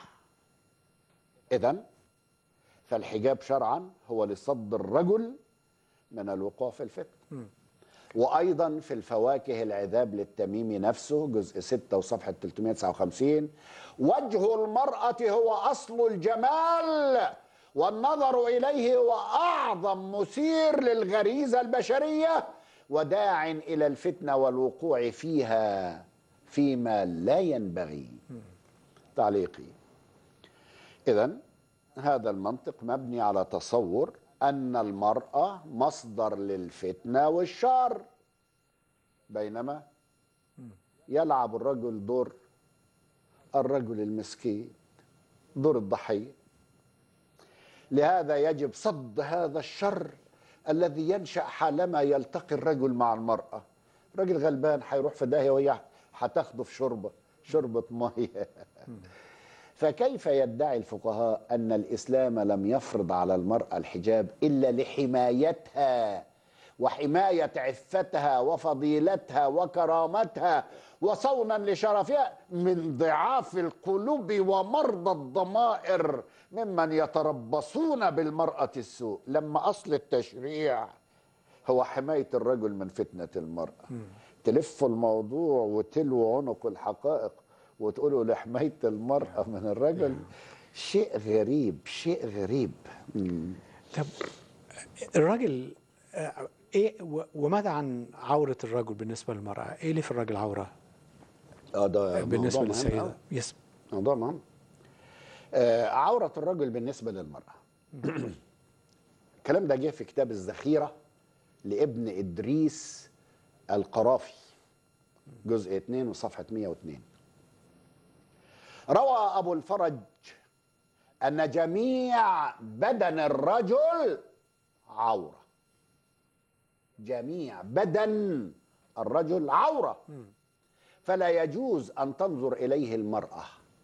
B: اذا فالحجاب شرعا هو لصد الرجل من الوقوع في الفتنه وايضا في الفواكه العذاب للتميمي نفسه جزء 6 وصفحه 359 وجه المراه هو اصل الجمال والنظر اليه هو اعظم مثير للغريزه البشريه وداع الى الفتنه والوقوع فيها فيما لا ينبغي تعليقي اذا هذا المنطق مبني على تصور ان المراه مصدر للفتنه والشر بينما يلعب الرجل دور الرجل المسكين دور الضحيه لهذا يجب صد هذا الشر الذي ينشا حالما يلتقي الرجل مع المراه راجل غلبان هيروح في داهيه وهي هتاخده في شوربه شوربه ميه فكيف يدعي الفقهاء ان الاسلام لم يفرض على المراه الحجاب الا لحمايتها وحمايه عفتها وفضيلتها وكرامتها وصونا لشرفها من ضعاف القلوب ومرضى الضمائر ممن يتربصون بالمراه السوء لما اصل التشريع هو حمايه الرجل من فتنه المراه تلفوا الموضوع وتلووا عنق الحقائق وتقولوا لحمايه المراه من الرجل شيء غريب شيء غريب مم.
A: طب الراجل آه، ايه و- وماذا عن عوره الرجل بالنسبه للمراه؟ ايه اللي في الراجل عوره
B: اه ده
A: بالنسبه
B: موضوع مهم
A: للسيده؟
B: أوي.
A: يس
B: موضوع مهم آه عورة الرجل بالنسبة للمرأة الكلام ده جه في كتاب الذخيرة لابن إدريس القرافي جزء 2 وصفحة 102 روى أبو الفرج أن جميع بدن الرجل عورة جميع بدن الرجل عورة فلا يجوز أن تنظر إليه المرأة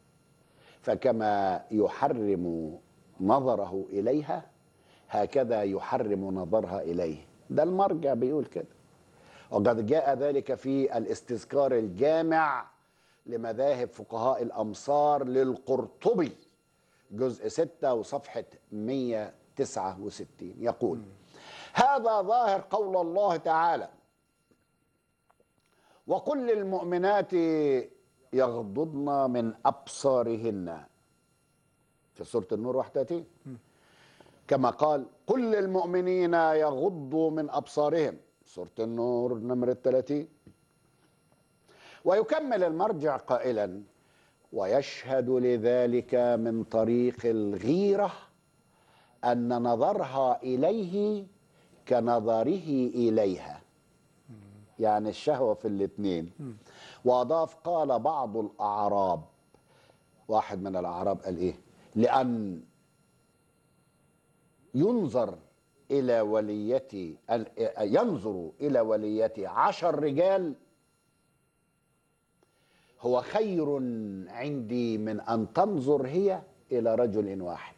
B: فكما يحرم نظره إليها هكذا يحرم نظرها إليه ده المرجع بيقول كده وقد جاء ذلك في الاستذكار الجامع لمذاهب فقهاء الأمصار للقرطبي جزء 6 وصفحة 169 يقول هذا ظاهر قول الله تعالى وقل للمؤمنات يغضضن من أبصارهن في سورة النور 31 كما قال قل للمؤمنين يغضوا من أبصارهم سورة النور نمرة 30 ويكمل المرجع قائلا ويشهد لذلك من طريق الغيرة أن نظرها إليه كنظره إليها يعني الشهوة في الاثنين وأضاف قال بعض الأعراب واحد من الأعراب قال إيه لأن ينظر إلى وليتي ينظر إلى وليتي عشر رجال هو خير عندي من أن تنظر هي إلى رجل واحد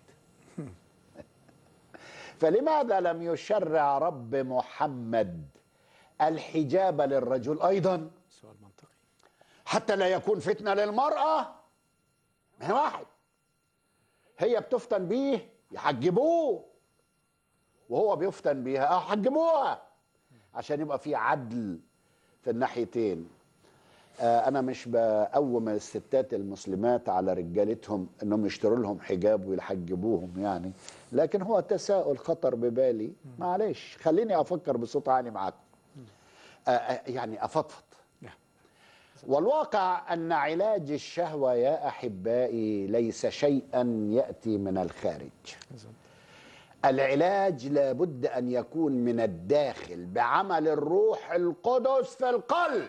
B: فلماذا لم يشرع رب محمد الحجاب للرجل أيضا
A: سؤال منطقي
B: حتى لا يكون فتنة للمرأة ما هي واحد هي بتفتن بيه يحجبوه وهو بيفتن بيها اه حجبوها عشان يبقى في عدل في الناحيتين آه انا مش بقوم الستات المسلمات على رجالتهم انهم يشتروا لهم حجاب ويحجبوهم يعني لكن هو تساؤل خطر ببالي معلش خليني افكر بصوت عالي معاكم آه آه يعني افضفض
A: نعم.
B: والواقع ان علاج الشهوه يا احبائي ليس شيئا ياتي من الخارج
A: بالظبط.
B: العلاج لابد ان يكون من الداخل بعمل الروح القدس في القلب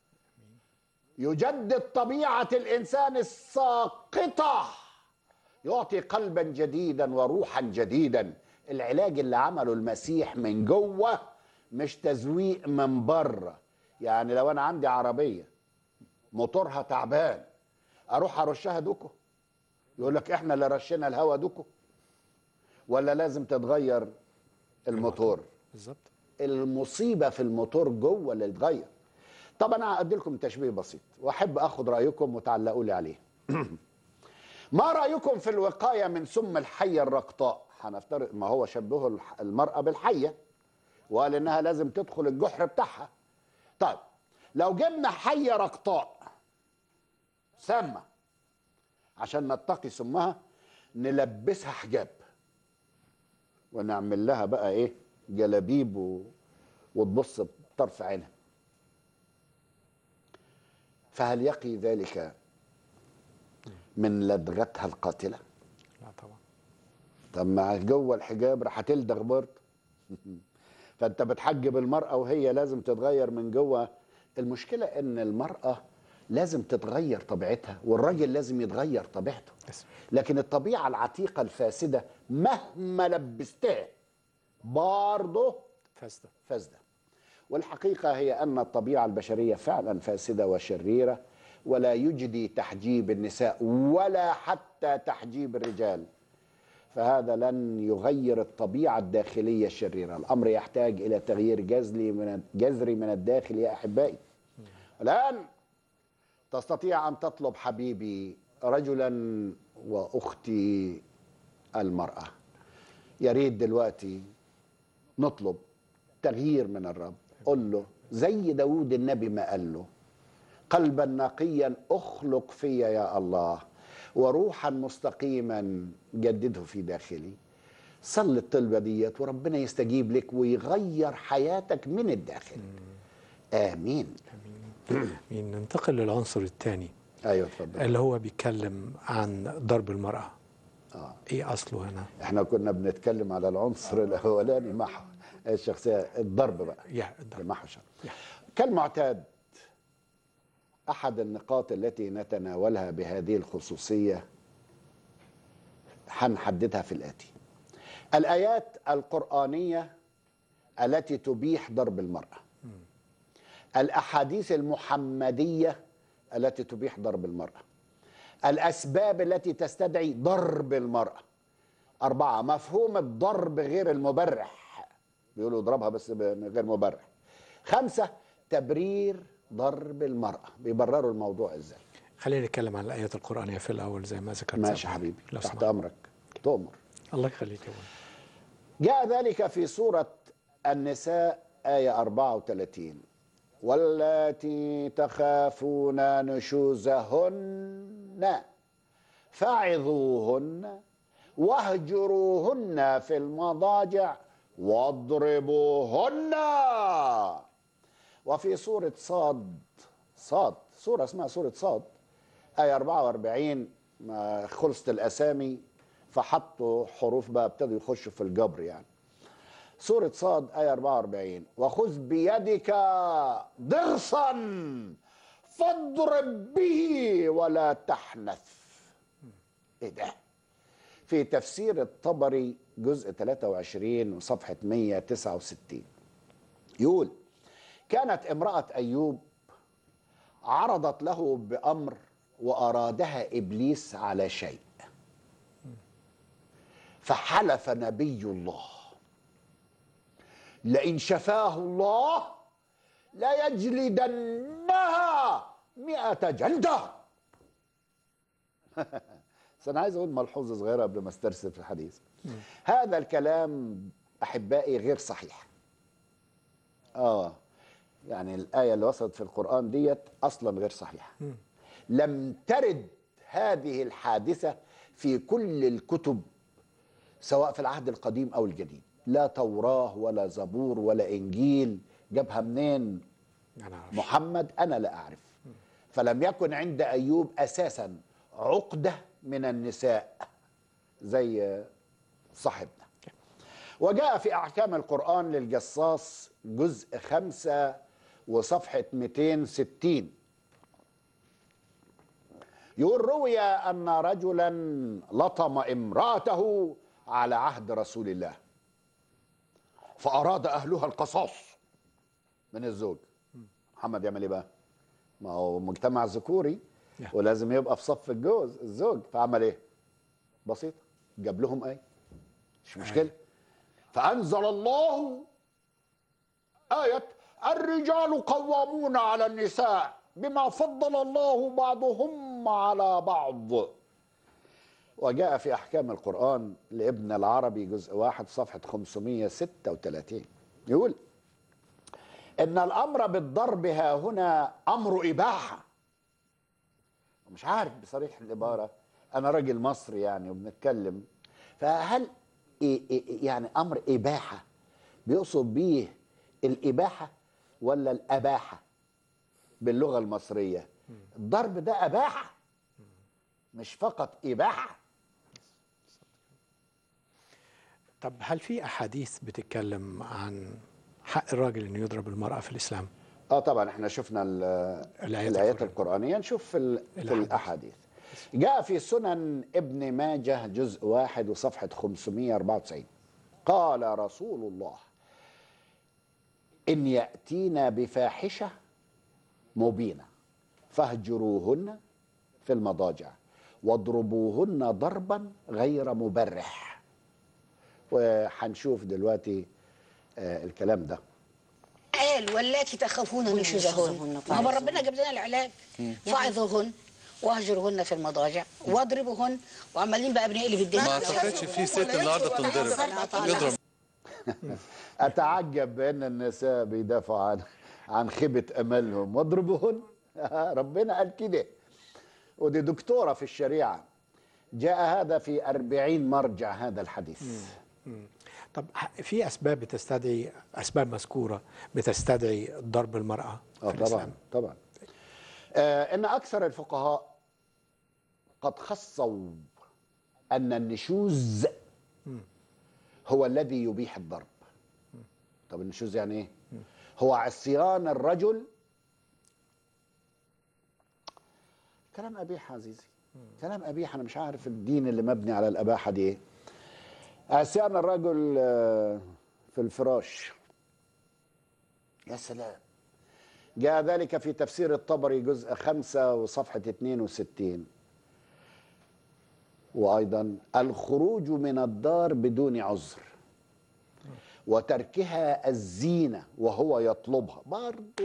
B: يجدد طبيعه الانسان الساقطه يعطي قلبا جديدا وروحا جديدا العلاج اللي عمله المسيح من جوه مش تزويق من بره يعني لو انا عندي عربيه موتورها تعبان اروح ارشها دوكو يقول لك احنا اللي رشينا الهوا دوكو ولا لازم تتغير الموتور
A: بالظبط
B: المصيبه في الموتور جوه اللي يتغير طب انا هادي لكم تشبيه بسيط واحب اخد رايكم وتعلقوا لي عليه ما رايكم في الوقايه من سم الحيه الرقطاء هنفترض ما هو شبهه الح- المراه بالحيه وقال انها لازم تدخل الجحر بتاعها طيب لو جبنا حيه رقطاء سامه عشان نتقي سمها نلبسها حجاب ونعمل لها بقى ايه جلابيب و... وتبص بطرف عينها فهل يقي ذلك من لدغتها القاتله
A: لا طبعا
B: طب ما جوه الحجاب راح تلدغ برضه فانت بتحجب المراه وهي لازم تتغير من جوه المشكله ان المراه لازم تتغير طبيعتها والراجل لازم يتغير طبيعته
A: بس
B: لكن الطبيعه العتيقه الفاسده مهما لبستها برضه
A: فاسده
B: فاسده والحقيقه هي ان الطبيعه البشريه فعلا فاسده وشريره ولا يجدي تحجيب النساء ولا حتى تحجيب الرجال فهذا لن يغير الطبيعه الداخليه الشريره الامر يحتاج الى تغيير جذري من جذري من الداخل يا احبائي الان تستطيع ان تطلب حبيبي رجلا واختي المراه يا ريت دلوقتي نطلب تغيير من الرب قل له زي داود النبي ما قال له قلبا نقيا اخلق فيا يا الله وروحا مستقيما جدده في داخلي صل الطلبه ديت وربنا يستجيب لك ويغير حياتك من الداخل امين
A: مين ننتقل للعنصر الثاني
B: ايوه اتفضل
A: اللي هو بيتكلم عن ضرب المرأة
B: آه.
A: ايه اصله هنا
B: احنا كنا بنتكلم على العنصر الاولاني محو الشخصيه الضرب بقى
A: يا الضرب.
B: محو شر كالمعتاد احد النقاط التي نتناولها بهذه الخصوصيه هنحددها في الاتي الايات القرانيه التي تبيح ضرب المراه الاحاديث المحمديه التي تبيح ضرب المراه الاسباب التي تستدعي ضرب المراه أربعة مفهوم الضرب غير المبرح بيقولوا اضربها بس من غير مبرح خمسة تبرير ضرب المرأة بيبرروا الموضوع ازاي
A: خلينا نتكلم عن الايات القرانيه في الاول زي ما ذكرت
B: ماشي
A: سابقاً.
B: حبيبي
A: لو
B: تحت
A: سمحت
B: أمرك تؤمر
A: الله يخليك يا ابونا
B: جاء ذلك في سورة النساء آية 34 واللاتي تخافون نشوزهن فعظوهن واهجروهن في المضاجع واضربوهن وفي سورة صاد صاد سورة اسمها سورة صاد آية 44 ما خلصت الأسامي فحطوا حروف بقى ابتدوا يخشوا في الجبر يعني سورة صاد آية 44 وخذ بيدك ضغصا فاضرب به ولا تحنث ايه ده في تفسير الطبري جزء 23 وصفحة 169 يقول كانت امرأة أيوب عرضت له بأمر وأرادها إبليس على شيء فحلف نبي الله لئن شفاه الله لا يجلدنها مئة جلدة بس أنا عايز أقول ملحوظة صغيرة قبل ما استرسل في الحديث هذا الكلام أحبائي غير صحيح آه يعني الآية اللي وصلت في القرآن ديت أصلا غير صحيحة لم ترد هذه الحادثة في كل الكتب سواء في العهد القديم أو الجديد لا توراة ولا زبور ولا إنجيل جابها منين
A: انا عارف.
B: محمد أنا لا أعرف فلم يكن عند أيوب أساسا عقدة من النساء زي صاحبنا وجاء في أحكام القرآن للجصاص جزء خمسة وصفحة 260 يقول روي أن رجلا لطم امرأته على عهد رسول الله فأراد أهلها القصاص من الزوج محمد يعمل إيه بقى؟ ما هو مجتمع ذكوري
A: نعم.
B: ولازم يبقى في صف الجوز الزوج فعمل إيه؟ بسيط جاب لهم أي مش مشكلة فأنزل الله آية الرجال قوامون على النساء بما فضل الله بعضهم على بعض وجاء في أحكام القرآن لابن العربي جزء واحد صفحة 536 يقول إن الأمر بالضرب ها هنا أمر إباحة مش عارف بصريح العبارة أنا راجل مصري يعني وبنتكلم فهل إيه إيه يعني أمر إباحة بيقصد بيه الإباحة ولا الأباحة باللغة المصرية الضرب ده أباحة مش فقط إباحة
A: طب هل في احاديث بتتكلم عن حق الراجل انه يضرب المراه في الاسلام
B: اه طبعا احنا شفنا ال-
A: الآيات
B: الايات
A: القرآنية.
B: القرانيه نشوف في, ال- في
A: الأحاديث.
B: الاحاديث جاء في سنن ابن ماجه جزء واحد وصفحه 594 قال رسول الله ان ياتينا بفاحشه مبينه فاهجروهن في المضاجع واضربوهن ضربا غير مبرح وهنشوف دلوقتي آه الكلام ده
C: قال واللاتي تخافون نشوزهن ما هو ربنا جاب لنا العلاج فاعظوهن واهجرهن في المضاجع واضربوهن وعمالين بقى بنقلب الدنيا
D: ما اعتقدش في ست النهارده تنضرب يضرب
B: اتعجب بان النساء بيدافعوا عن عن خيبه املهم واضربوهن ربنا قال كده ودي دكتوره في الشريعه جاء هذا في أربعين مرجع هذا الحديث
A: طب ح- في اسباب بتستدعي اسباب مذكوره بتستدعي ضرب المراه في
B: اه طبعا
A: الاسلام
B: طبعا آه ان اكثر الفقهاء قد خصوا أن النشوز هو الذي يبيح الضرب طب النشوز يعني ايه هو عصيان الرجل كلام أبيح عزيزي كلام أبيح أنا مش عارف الدين اللي مبني على الأباحة دي ايه عصيان الرجل آه، في الفراش يا سلام جاء ذلك في تفسير الطبري جزء خمسة وصفحة 62 وأيضا الخروج من الدار بدون عذر وتركها الزينة وهو يطلبها برضه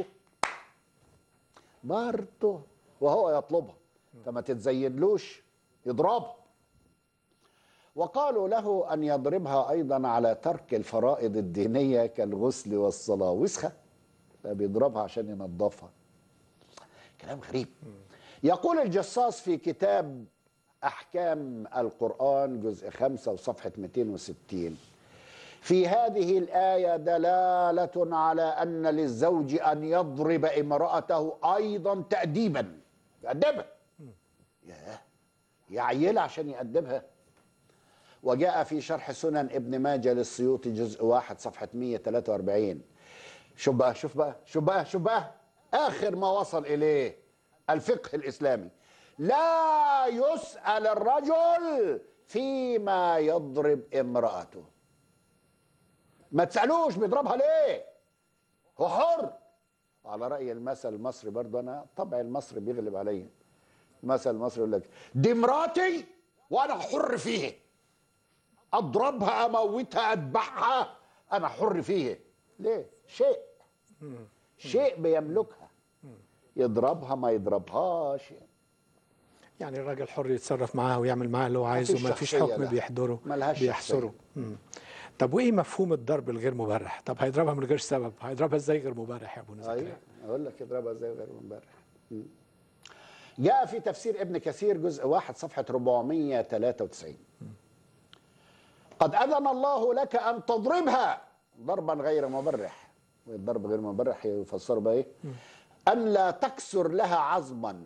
B: برضه وهو يطلبها فما تتزينلوش يضربها وقالوا له أن يضربها أيضا على ترك الفرائض الدينية كالغسل والصلاة وسخة فبيضربها عشان ينظفها كلام غريب يقول الجصاص في كتاب أحكام القرآن جزء خمسة وصفحة 260 في هذه الآية دلالة على أن للزوج أن يضرب امرأته أيضا تأديبا يأدبها ياه يعيلها عشان يأدبها وجاء في شرح سنن ابن ماجه للسيوطي جزء واحد صفحة 143 شوف بقى شوف بقى شوف بقى شوف بقى آخر ما وصل إليه الفقه الإسلامي لا يسأل الرجل فيما يضرب امرأته ما تسألوش بيضربها ليه هو حر على رأي المثل المصري برضه أنا طبع المصري بيغلب عليا المثل المصري يقول لك دي مراتي وأنا حر فيه أضربها أموتها أذبحها أنا حر فيه ليه شيء شيء بيملكها يضربها ما يضربهاش
A: يعني الراجل حر يتصرف معاها ويعمل معاها اللي هو عايزه
B: مفيش
A: وما فيش
B: شخصية
A: حكم
B: لها.
A: بيحضره
B: ملهاش
A: بيحصره مم. طب وايه مفهوم الضرب الغير مبرح طب هيضربها من غير سبب هيضربها ازاي غير مبرح يا ابو
B: ايوه
A: زكريا
B: اقول لك اضربها زي غير امبارح مم. جاء في تفسير ابن كثير جزء واحد صفحة 493 قد أذن الله لك أن تضربها ضربا غير مبرح والضرب غير مبرح يفسر بقى ايه أن لا تكسر لها عظما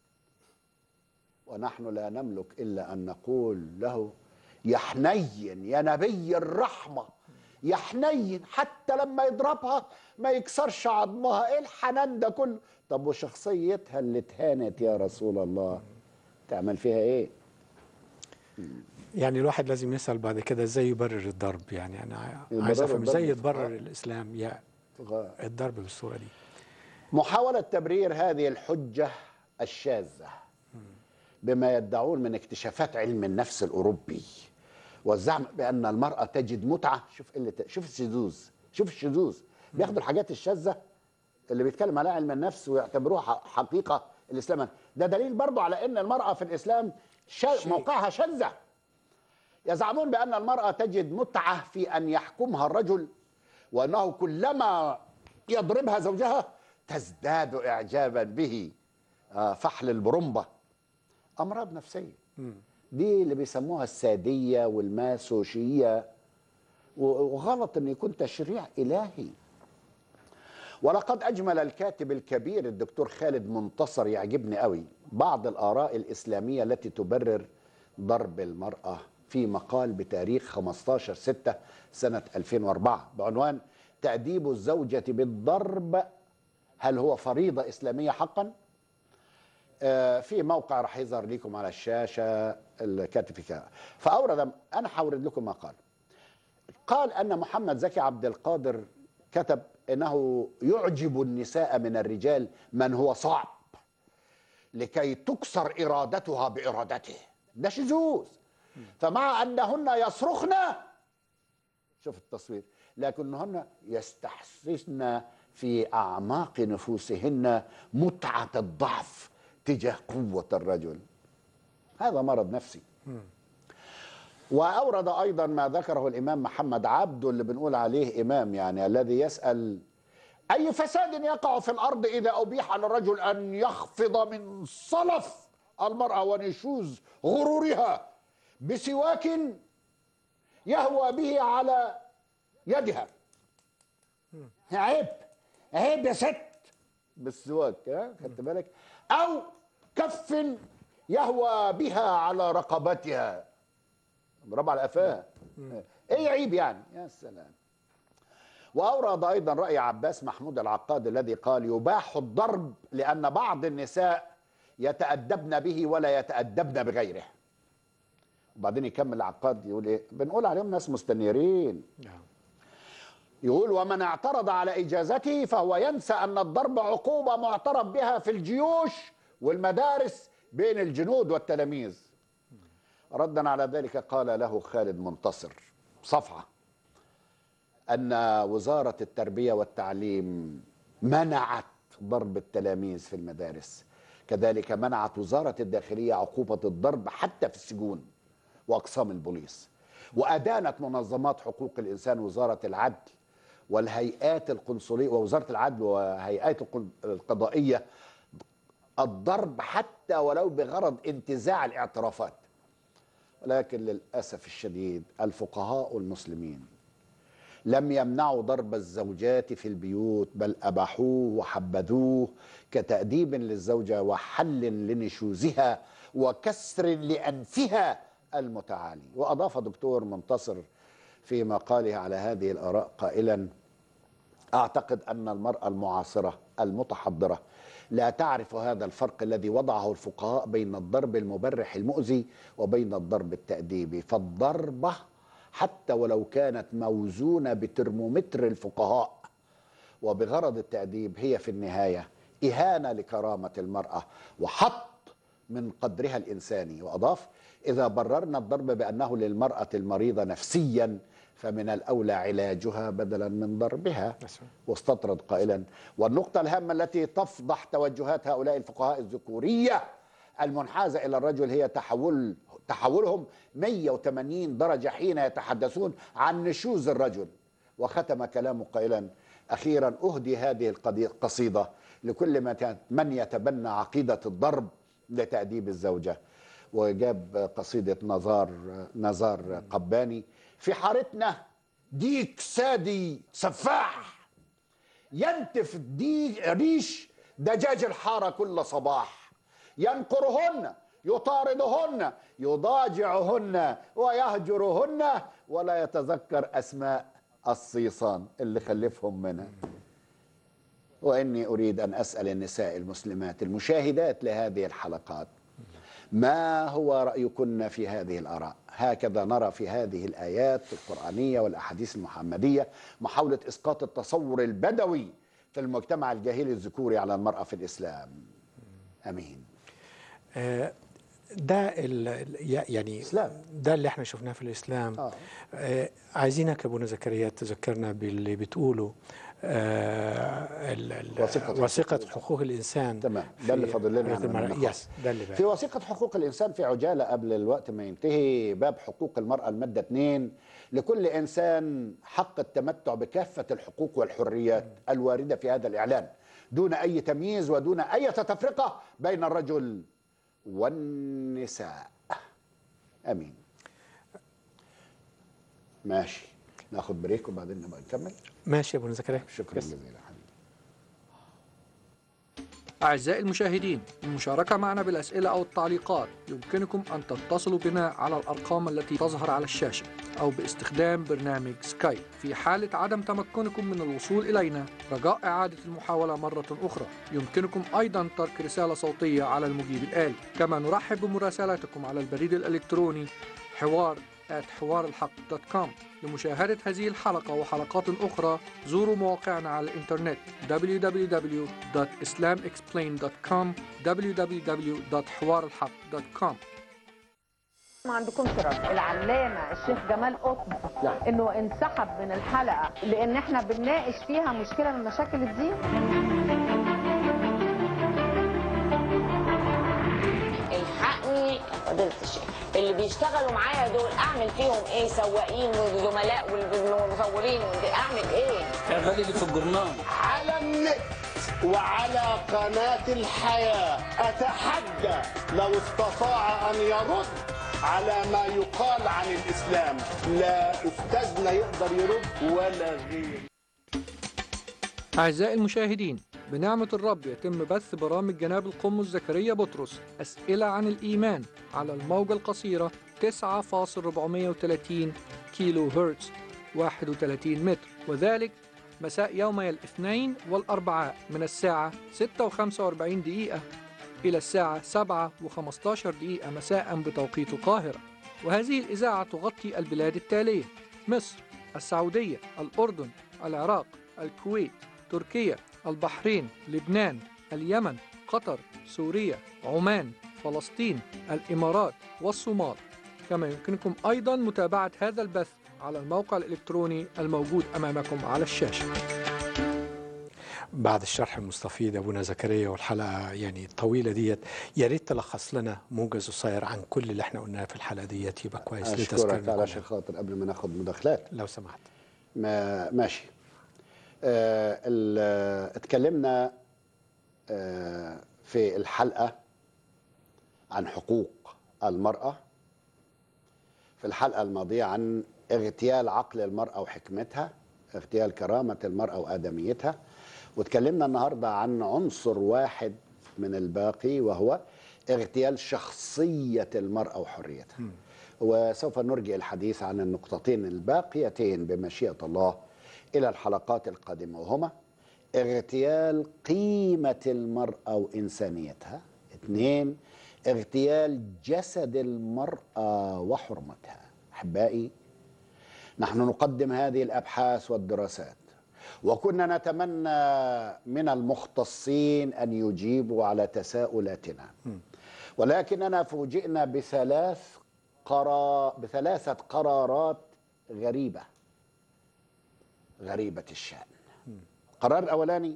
B: ونحن لا نملك إلا أن نقول له يا حنين يا نبي الرحمة يا حنين حتى لما يضربها ما يكسرش عظمها ايه الحنان ده كله طب وشخصيتها اللي اتهانت يا رسول الله تعمل فيها ايه
A: يعني الواحد لازم يسأل بعد كده ازاي يبرر الضرب يعني انا عايز
B: يبرر
A: افهم ازاي
B: الضرب.
A: يتبرر الاسلام يا
B: غ-
A: الضرب بالصورة دي
B: محاولة تبرير هذه الحجة الشاذة بما يدعون من اكتشافات علم النفس الأوروبي والزعم بأن المرأة تجد متعة شوف قلة شوف الشذوذ شوف الشذوذ بياخدوا الحاجات الشاذة اللي بيتكلم عليها علم النفس ويعتبروها ح- حقيقة الإسلام ده دليل برضو على أن المرأة في الإسلام شا... موقعها شاذة يزعمون بأن المرأة تجد متعة في أن يحكمها الرجل وأنه كلما يضربها زوجها تزداد إعجابا به آه، فحل البرمبة أمراض نفسية دي اللي بيسموها السادية والماسوشية و- وغلط أن يكون تشريع إلهي ولقد أجمل الكاتب الكبير الدكتور خالد منتصر يعجبني قوي بعض الآراء الإسلامية التي تبرر ضرب المرأة في مقال بتاريخ 15 6 سنة 2004 بعنوان تأديب الزوجة بالضرب هل هو فريضة إسلامية حقا؟ آه، في موقع راح يظهر لكم على الشاشة الكاتب في كده فأورد أنا حورد لكم ما قال قال أن محمد زكي عبد القادر كتب أنه يعجب النساء من الرجال من هو صعب لكي تكسر إرادتها بإرادته ده شذوذ فمع أنهن يصرخن شوف التصوير لكنهن يستحسسن في أعماق نفوسهن متعة الضعف تجاه قوة الرجل هذا مرض نفسي وأورد أيضا ما ذكره الإمام محمد عبده اللي بنقول عليه إمام يعني الذي يسأل أي فساد يقع في الأرض إذا أبيح للرجل أن يخفض من صلف المرأة ونشوز غرورها بسواك يهوى به على يدها عيب عيب يا ست بالسواك ها خدت بالك أو كف يهوى بها على رقبتها ضرب على قفاه ايه عيب يعني يا سلام واورد ايضا راي عباس محمود العقاد الذي قال يباح الضرب لان بعض النساء يتادبن به ولا يتادبن بغيره وبعدين يكمل العقاد يقول ايه بنقول عليهم ناس مستنيرين
A: نعم.
B: يقول ومن اعترض على اجازته فهو ينسى ان الضرب عقوبه معترف بها في الجيوش والمدارس بين الجنود والتلاميذ ردا على ذلك قال له خالد منتصر صفعه ان وزاره التربيه والتعليم منعت ضرب التلاميذ في المدارس كذلك منعت وزاره الداخليه عقوبه الضرب حتى في السجون واقسام البوليس وادانت منظمات حقوق الانسان وزاره العدل والهيئات القنصليه ووزاره العدل وهيئات القن- القضائيه الضرب حتى ولو بغرض انتزاع الاعترافات ولكن للاسف الشديد الفقهاء المسلمين لم يمنعوا ضرب الزوجات في البيوت بل اباحوه وحبذوه كتاديب للزوجه وحل لنشوزها وكسر لانفها المتعالي واضاف دكتور منتصر في مقاله على هذه الاراء قائلا اعتقد ان المراه المعاصره المتحضره لا تعرف هذا الفرق الذي وضعه الفقهاء بين الضرب المبرح المؤذي وبين الضرب التاديبي فالضربه حتى ولو كانت موزونه بترمومتر الفقهاء وبغرض التاديب هي في النهايه اهانه لكرامه المراه وحط من قدرها الانساني واضاف اذا بررنا الضرب بانه للمراه المريضه نفسيا فمن الاولى علاجها بدلا من ضربها
A: نعم.
B: واستطرد قائلا والنقطه الهامه التي تفضح توجهات هؤلاء الفقهاء الذكوريه المنحازه الى الرجل هي تحول تحولهم 180 درجه حين يتحدثون عن نشوز الرجل وختم كلامه قائلا اخيرا اهدي هذه القضي- القصيده لكل من- من يتبنى عقيده الضرب لتاديب الزوجه وجاب قصيده نزار نزار قباني في حارتنا ديك سادي سفاح ينتف دي ريش دجاج الحاره كل صباح ينقرهن يطاردهن يضاجعهن ويهجرهن ولا يتذكر اسماء الصيصان اللي خلفهم منها واني اريد ان اسال النساء المسلمات المشاهدات لهذه الحلقات ما هو رايكن في هذه الاراء هكذا نرى في هذه الايات القرانيه والاحاديث المحمديه محاوله اسقاط التصور البدوي في المجتمع الجاهلي الذكوري على المراه في الاسلام امين
A: آه، ده ال- ال- يع- يعني
B: إسلام.
A: ده اللي احنا شفناه في الاسلام
B: آه.
A: آه، عايزينك يا ابونا زكريا تذكرنا باللي بتقوله آه، ال- ال-
B: وثيقة
A: وثيقة حقوق الانسان
B: تمام
A: في
B: ده اللي فاضل لنا
A: حياة
B: من
A: المرأة.
B: النقاش.
A: يس ده اللي
B: في
A: بقى.
B: وثيقة حقوق الإنسان في عجالة قبل الوقت ما ينتهي باب حقوق المرأة المادة 2 لكل إنسان حق التمتع بكافة الحقوق والحريات الواردة في هذا الإعلان دون أي تمييز ودون أي تفرقة بين الرجل والنساء أمين ماشي ناخد بريك وبعدين نبقى نكمل
A: ماشي يا ابونا زكريا
B: شكرا
A: يس.
B: جزيلا حبيبي
E: أعزائي المشاهدين المشاركة معنا بالأسئلة أو التعليقات يمكنكم أن تتصلوا بنا على الأرقام التي تظهر على الشاشة أو باستخدام برنامج سكايب في حالة عدم تمكنكم من الوصول إلينا رجاء إعادة المحاولة مرة أخرى يمكنكم أيضا ترك رسالة صوتية على المجيب الآلي كما نرحب بمراسلاتكم على البريد الإلكتروني حوار حوار الحق دوت كوم لمشاهدة هذه الحلقة وحلقات أخرى زوروا مواقعنا على الإنترنت www.islamexplained.com www.حوارالحق.com
F: ما عندكمش رد العلامه الشيخ جمال قطب انه انسحب من الحلقه لان احنا بنناقش فيها مشكله من مشاكل الدين
G: الحقني يا فضيلة الشيخ اللي بيشتغلوا معايا دول اعمل فيهم ايه سواقين وزملاء والمصورين اعمل ايه
B: على النت وعلى قناة الحياة أتحدى لو استطاع أن يرد على ما يقال عن الإسلام لا أستاذنا يقدر يرد ولا غير
E: أعزائي المشاهدين بنعمة الرب يتم بث برامج جناب القمص زكريا بطرس أسئلة عن الإيمان على الموجة القصيرة 9.430 كيلو هرتز 31 متر وذلك مساء يومي الاثنين والأربعاء من الساعة 6:45 دقيقة إلى الساعة 7:15 دقيقة مساء بتوقيت القاهرة وهذه الإذاعة تغطي البلاد التالية مصر السعودية الأردن العراق الكويت تركيا البحرين لبنان اليمن قطر سوريا عمان فلسطين الإمارات والصومال كما يمكنكم أيضا متابعة هذا البث على الموقع الإلكتروني الموجود أمامكم على الشاشة
A: بعد الشرح المستفيض ابونا زكريا والحلقه يعني الطويله ديت يا ريت تلخص لنا موجز قصير عن كل اللي احنا قلناه في الحلقه ديت يبقى كويس
B: اشكرك
A: لتذكيرنا
B: علشان
A: كلنا.
B: خاطر قبل ما ناخد مداخلات
A: لو سمحت
B: ما ماشي آه ال- اتكلمنا آه في الحلقة عن حقوق المرأة في الحلقة الماضية عن اغتيال عقل المرأة وحكمتها اغتيال كرامة المرأة وآدميتها واتكلمنا النهاردة عن عنصر واحد من الباقي وهو اغتيال شخصية المرأة وحريتها وسوف نرجع الحديث عن النقطتين الباقيتين بمشيئة الله إلى الحلقات القادمة وهما اغتيال قيمة المرأة وإنسانيتها اثنين اغتيال جسد المرأة وحرمتها أحبائي نحن نقدم هذه الابحاث والدراسات وكنا نتمنى من المختصين ان يجيبوا على تساؤلاتنا ولكننا فوجئنا بثلاث قرار بثلاثه قرارات غريبه غريبه الشان القرار الاولاني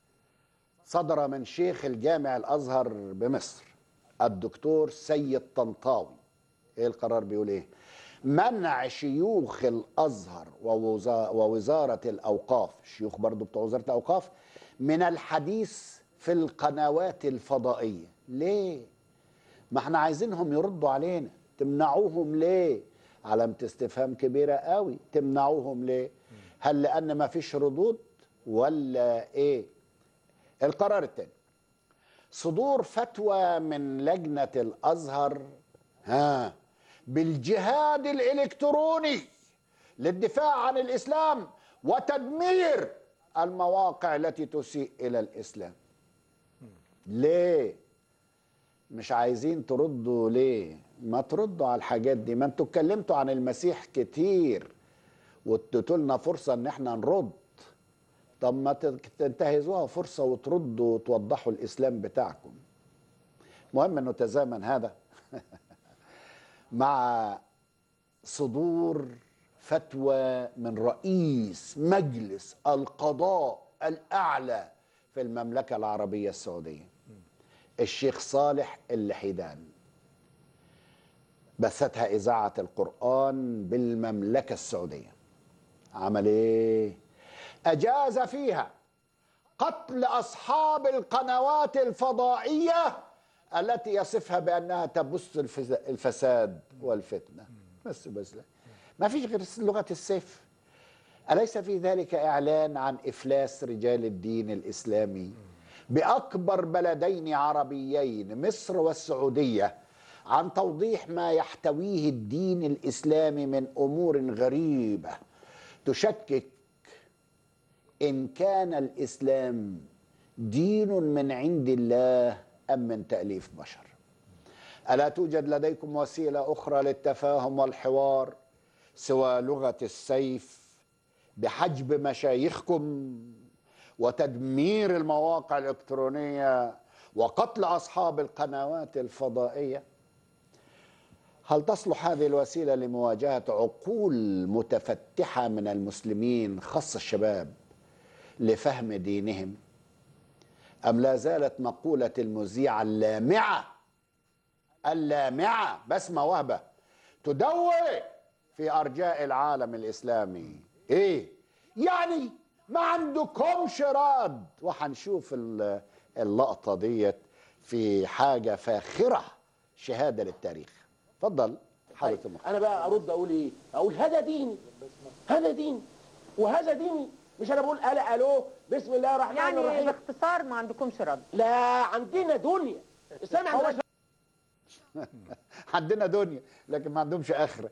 B: صدر من شيخ الجامع الازهر بمصر الدكتور سيد طنطاوي ايه القرار بيقول ايه منع شيوخ الازهر ووزا- ووزاره الاوقاف الشيوخ برضو بتوع وزاره الاوقاف من الحديث في القنوات الفضائيه ليه ما احنا عايزينهم يردوا علينا تمنعوهم ليه علامة استفهام كبيرة قوي تمنعوهم ليه هل لأن ما فيش ردود ولا ايه القرار الثاني صدور فتوى من لجنة الأزهر ها بالجهاد الإلكتروني للدفاع عن الإسلام وتدمير المواقع التي تسيء إلى الإسلام ليه مش عايزين تردوا ليه ما تردوا على الحاجات دي ما انتوا اتكلمتوا عن المسيح كتير واديتوا لنا فرصة ان احنا نرد طب ما تت- تنتهزوها فرصة وتردوا وتوضحوا الإسلام بتاعكم مهم أنه تزامن هذا مع صدور فتوى من رئيس مجلس القضاء الأعلى في المملكة العربية السعودية الشيخ صالح اللحيدان بثتها إذاعة القرآن بالمملكة السعودية عمل إيه؟ أجاز فيها قتل أصحاب القنوات الفضائية التي يصفها بأنها تبث الفز- الفساد والفتنة بس بس لا. ما فيش غير لغة السيف أليس في ذلك إعلان عن إفلاس رجال الدين الإسلامي بأكبر بلدين عربيين مصر والسعودية عن توضيح ما يحتويه الدين الإسلامي من أمور غريبة تشكك إن كان الإسلام دين من عند الله أم من تأليف بشر ألا توجد لديكم وسيلة أخرى للتفاهم والحوار سوى لغة السيف بحجب مشايخكم وتدمير المواقع الإلكترونية وقتل أصحاب القنوات الفضائية هل تصلح هذه الوسيلة لمواجهة عقول متفتحة من المسلمين خاصة الشباب لفهم دينهم أم لا زالت مقولة المذيعة اللامعة اللامعة بسمة وهبة تدوي في أرجاء العالم الإسلامي إيه يعني ما عندكمش رد وهنشوف ال- اللقطة ديت في حاجة فاخرة شهادة للتاريخ اتفضل حضرة المخ
H: انا بقى ارد اقول ايه اقول هذا ديني هذا ديني وهذا ديني مش انا بقول الا الو بسم الله الرحمن
F: يعني
H: الرحيم
F: باختصار ما عندكمش رد
H: لا عندنا دنيا الاسلام عندنا
B: عندنا دنيا لكن ما عندهمش اخره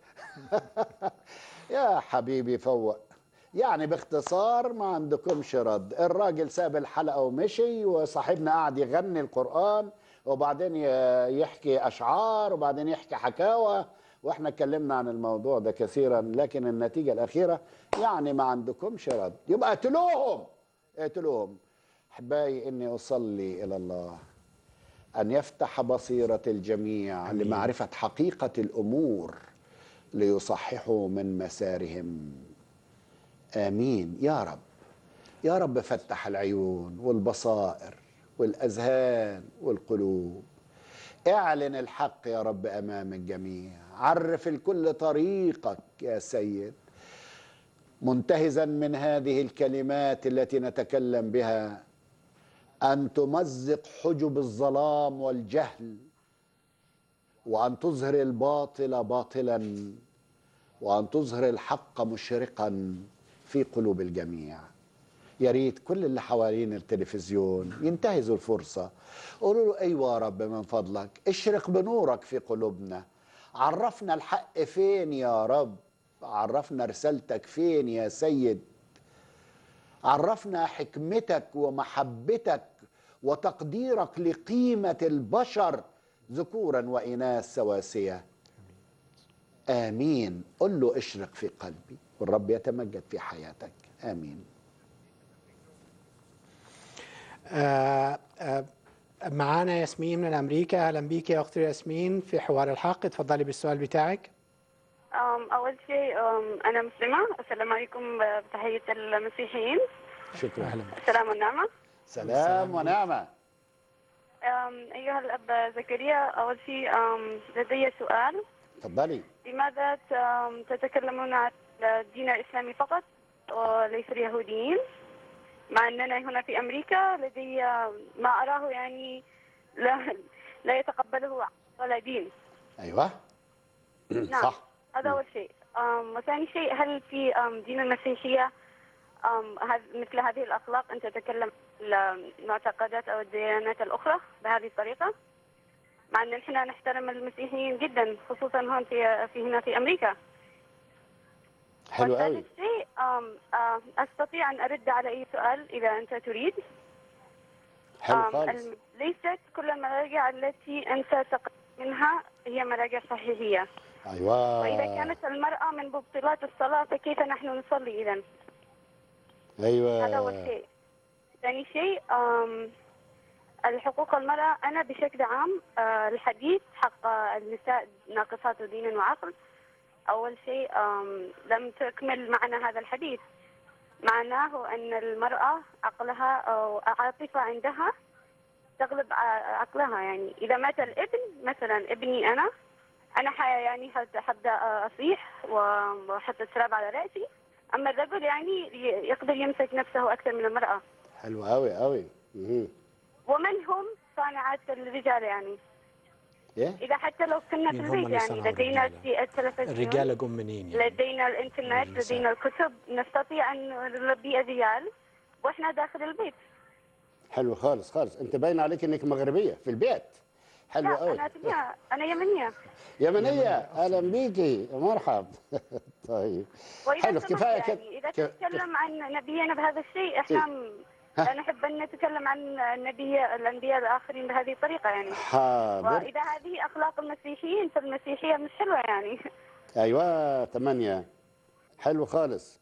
B: يا حبيبي فوق يعني باختصار ما عندكمش رد الراجل ساب الحلقه ومشي وصاحبنا قاعد يغني القران وبعدين ي- يحكي اشعار وبعدين يحكي حكاوى واحنا اتكلمنا عن الموضوع ده كثيرا لكن النتيجه الاخيره يعني ما عندكمش رد يبقى اقتلوهم اقتلوهم احبائي اني اصلي الى الله ان يفتح بصيره الجميع لمعرفه حقيقه الامور ليصححوا من مسارهم امين يا رب يا رب فتح العيون والبصائر والاذهان والقلوب اعلن الحق يا رب امام الجميع عرف الكل طريقك يا سيد منتهزا من هذه الكلمات التي نتكلم بها ان تمزق حجب الظلام والجهل وان تظهر الباطل باطلا وان تظهر الحق مشرقا في قلوب الجميع يا ريت كل اللي حوالين التلفزيون ينتهزوا الفرصة قولوا له أيوة يا رب من فضلك اشرق بنورك في قلوبنا عرفنا الحق فين يا رب عرفنا رسالتك فين يا سيد عرفنا حكمتك ومحبتك وتقديرك لقيمة البشر ذكورا وإناث سواسية آمين قل له اشرق في قلبي والرب يتمجد في حياتك آمين
A: آه، آه، معانا ياسمين من امريكا اهلا بيك يا اختي ياسمين في حوار الحق اتفضلي بالسؤال بتاعك
I: أم، أول شيء أم، أنا مسلمة السلام عليكم بتحية المسيحيين
B: شكرا
A: اهلا
I: السلام والنعمة
B: سلام ونعمة
I: أم، أيها الأب زكريا أول شيء أم، لدي سؤال
B: تفضلي
I: لماذا ت- أم، تتكلمون عن الدين الإسلامي فقط وليس اليهوديين مع أننا هنا في أمريكا لدي ما أراه يعني لا, لا يتقبله ولا دين
B: أيوة
I: نعم
B: صح
I: هذا أول شيء أم، وثاني شيء هل في أم، دين المسيحية أم، هذ- مثل هذه الأخلاق أن تتكلم عن المعتقدات أو الديانات الأخرى بهذه الطريقة مع أن نحن نحترم المسيحيين جدا خصوصا هون في, في هنا في أمريكا
B: حلو قوي
I: والثالث شيء أم، آه، أستطيع أن أرد على أي سؤال إذا أنت تريد
B: حلو
I: أم،
B: خالص
I: الم- ليست كل المراجع التي أنت تقرأ منها هي مراجع صحيحية
B: أيوة
I: وإذا كانت المرأة من مبطلات الصلاة فكيف نحن نصلي إذا؟
B: أيوة
I: هذا أول شيء. ثاني شيء أم، الحقوق المرأة أنا بشكل عام آه، الحديث حق النساء ناقصات دين وعقل أول شيء أم، لم تكمل معنا هذا الحديث معناه أن المرأة عقلها أو عاطفة عندها تغلب ع- عقلها يعني إذا مات الابن مثلا ابني أنا أنا ح- يعني حت- حبدأ أصيح و- وأحط التراب على رأسي أما الرجل يعني ي- يقدر يمسك نفسه أكثر من المرأة
B: حلو قوي قوي مهم.
I: ومن هم صانعات الرجال يعني
B: إيه
I: إذا حتى لو كنا في
A: مين هم
I: البيت
A: اللي
I: يعني
A: صنعوا
I: لدينا
A: الرجالة؟
I: التلفزيون
A: الرجاله جم منين يعني
I: لدينا الانترنت
A: النساء.
I: لدينا الكتب نستطيع ان نربي اجيال واحنا داخل البيت
B: حلو خالص خالص أنت باين عليك إنك مغربية في البيت حلو
I: لا
B: قوي
I: انا تبيها انا يمنيه
B: يمنية أهلا بيكي مرحب طيب
I: واذا
B: حلو
I: سمحت
B: كفاية كده
I: يعني اذا
B: كف-
I: تتكلم عن نبينا بهذا الشيء احنا م- لا نحب ان نتكلم عن النبي الانبياء الاخرين بهذه الطريقه يعني
B: حاضر
I: واذا هذه اخلاق المسيحيين فالمسيحيه مش حلوه يعني
B: ايوه ثمانية حلو خالص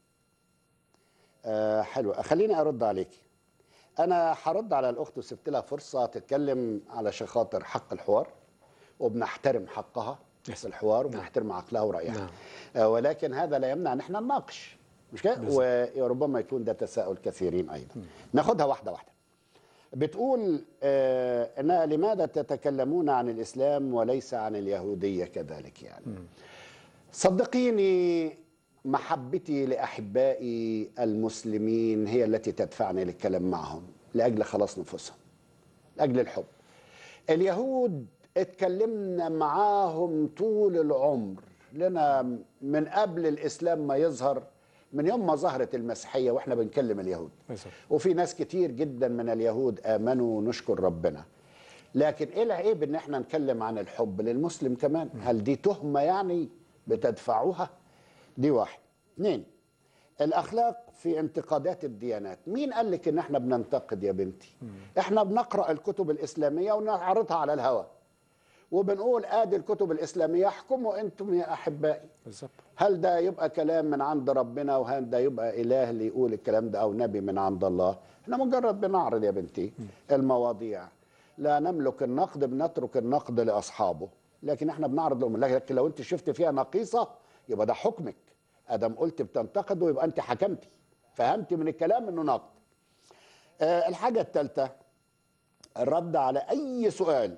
B: آه حلو خليني ارد عليك انا هرد على الاخت وسبت لها فرصه تتكلم علشان خاطر حق الحوار وبنحترم حقها في الحوار وبنحترم عقلها ورايها
A: نعم.
B: آه ولكن هذا لا يمنع ان احنا نناقش مش كده وربما يكون ده تساؤل كثيرين ايضا ناخدها واحده واحده بتقول آه انها لماذا تتكلمون عن الاسلام وليس عن اليهوديه كذلك يعني صدقيني محبتي لاحبائي المسلمين هي التي تدفعني للكلام معهم لاجل خلاص نفوسهم لاجل الحب اليهود اتكلمنا معاهم طول العمر لنا من قبل الاسلام ما يظهر من يوم ما ظهرت المسيحيه واحنا بنكلم اليهود
A: بالظبط.
B: وفي ناس كتير جدا من اليهود امنوا ونشكر ربنا لكن ايه العيب ان احنا نتكلم عن الحب للمسلم كمان هل دي تهمه يعني بتدفعوها دي واحد اثنين الاخلاق في انتقادات الديانات مين قال لك ان احنا بننتقد يا بنتي احنا بنقرا الكتب الاسلاميه ونعرضها على الهوى وبنقول ادي الكتب الاسلاميه احكموا انتم يا احبائي
A: بالظبط
B: هل ده يبقى كلام من عند ربنا وهل ده يبقى اله اللي يقول الكلام ده او نبي من عند الله احنا مجرد بنعرض يا بنتي المواضيع لا نملك النقد بنترك النقد لاصحابه لكن احنا بنعرض لهم لكن لو انت شفت فيها نقيصه يبقى ده حكمك ادم قلت بتنتقده يبقى انت حكمتي فهمتي من الكلام انه نقد آه الحاجه الثالثه الرد على اي سؤال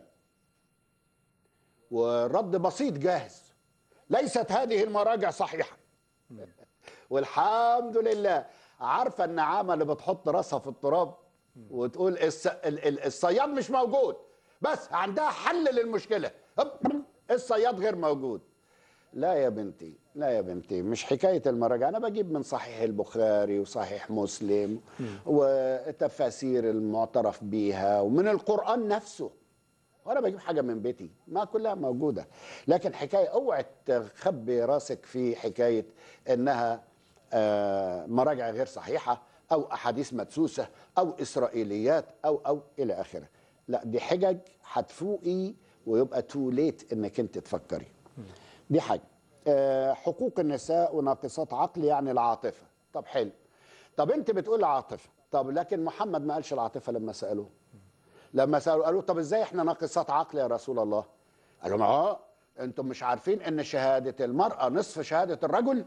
B: والرد بسيط جاهز ليست هذه المراجع صحيحه والحمد لله عارفه النعامه اللي بتحط راسها في التراب وتقول الس... ال- ال- الصياد مش موجود بس عندها حل للمشكله هب، الصياد غير موجود لا يا بنتي لا يا بنتي مش حكايه المراجع انا بجيب من صحيح البخاري وصحيح مسلم وتفاسير المعترف بيها ومن القران نفسه وانا بجيب حاجه من بيتي ما كلها موجوده لكن حكايه اوعي تخبي راسك في حكايه انها آه، مراجع غير صحيحه او احاديث مدسوسه او اسرائيليات او او الى اخره لا دي حجج هتفوقي ويبقى تو ليت انك انت تفكري دي حاجه آه، حقوق النساء وناقصات عقل يعني العاطفه طب حلو طب انت بتقول العاطفه طب لكن محمد ما قالش العاطفه لما سالوه لما سالوا قالوا طب ازاي احنا ناقصات عقل يا رسول الله قال لهم اه انتم مش عارفين ان شهاده المراه نصف شهاده الرجل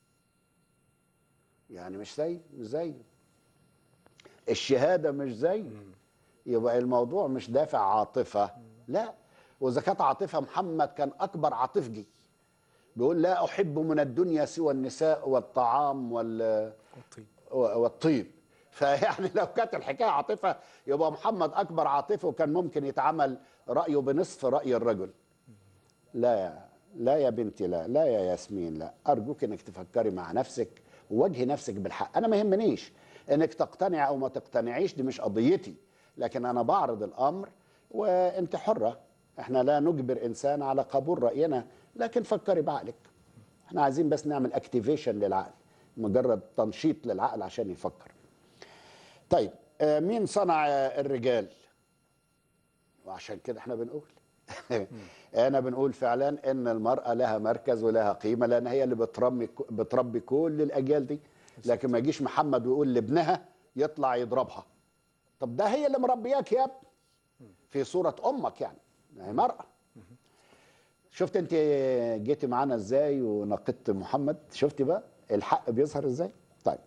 B: يعني مش زي مش زي الشهاده مش زي يبقى الموضوع مش دافع عاطفه لا واذا كانت عاطفه محمد كان اكبر عاطفجي بيقول لا احب من الدنيا سوى النساء والطعام وال والطيب فيعني لو كانت الحكايه عاطفه يبقى محمد اكبر عاطفه وكان ممكن يتعمل رايه بنصف راي الرجل لا يا لا يا بنتي لا لا يا ياسمين لا ارجوك انك تفكري مع نفسك ووجهي نفسك بالحق انا ما يهمنيش انك تقتنع او ما تقتنعيش دي مش قضيتي لكن انا بعرض الامر وانت حره احنا لا نجبر انسان على قبول راينا لكن فكري بعقلك احنا عايزين بس نعمل اكتيفيشن للعقل مجرد تنشيط للعقل عشان يفكر طيب آه، مين صنع آه، الرجال وعشان كده احنا بنقول انا بنقول فعلا ان المراه لها مركز ولها قيمه لان هي اللي بتربي بتربي كل الاجيال دي لكن ما يجيش محمد ويقول لابنها يطلع يضربها طب ده هي اللي مربياك يا ابني في صوره امك يعني هي مراه شفت انت جيتي معانا ازاي ونقدت محمد شفتي بقى الحق بيظهر ازاي طيب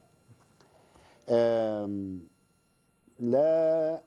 B: آم، لا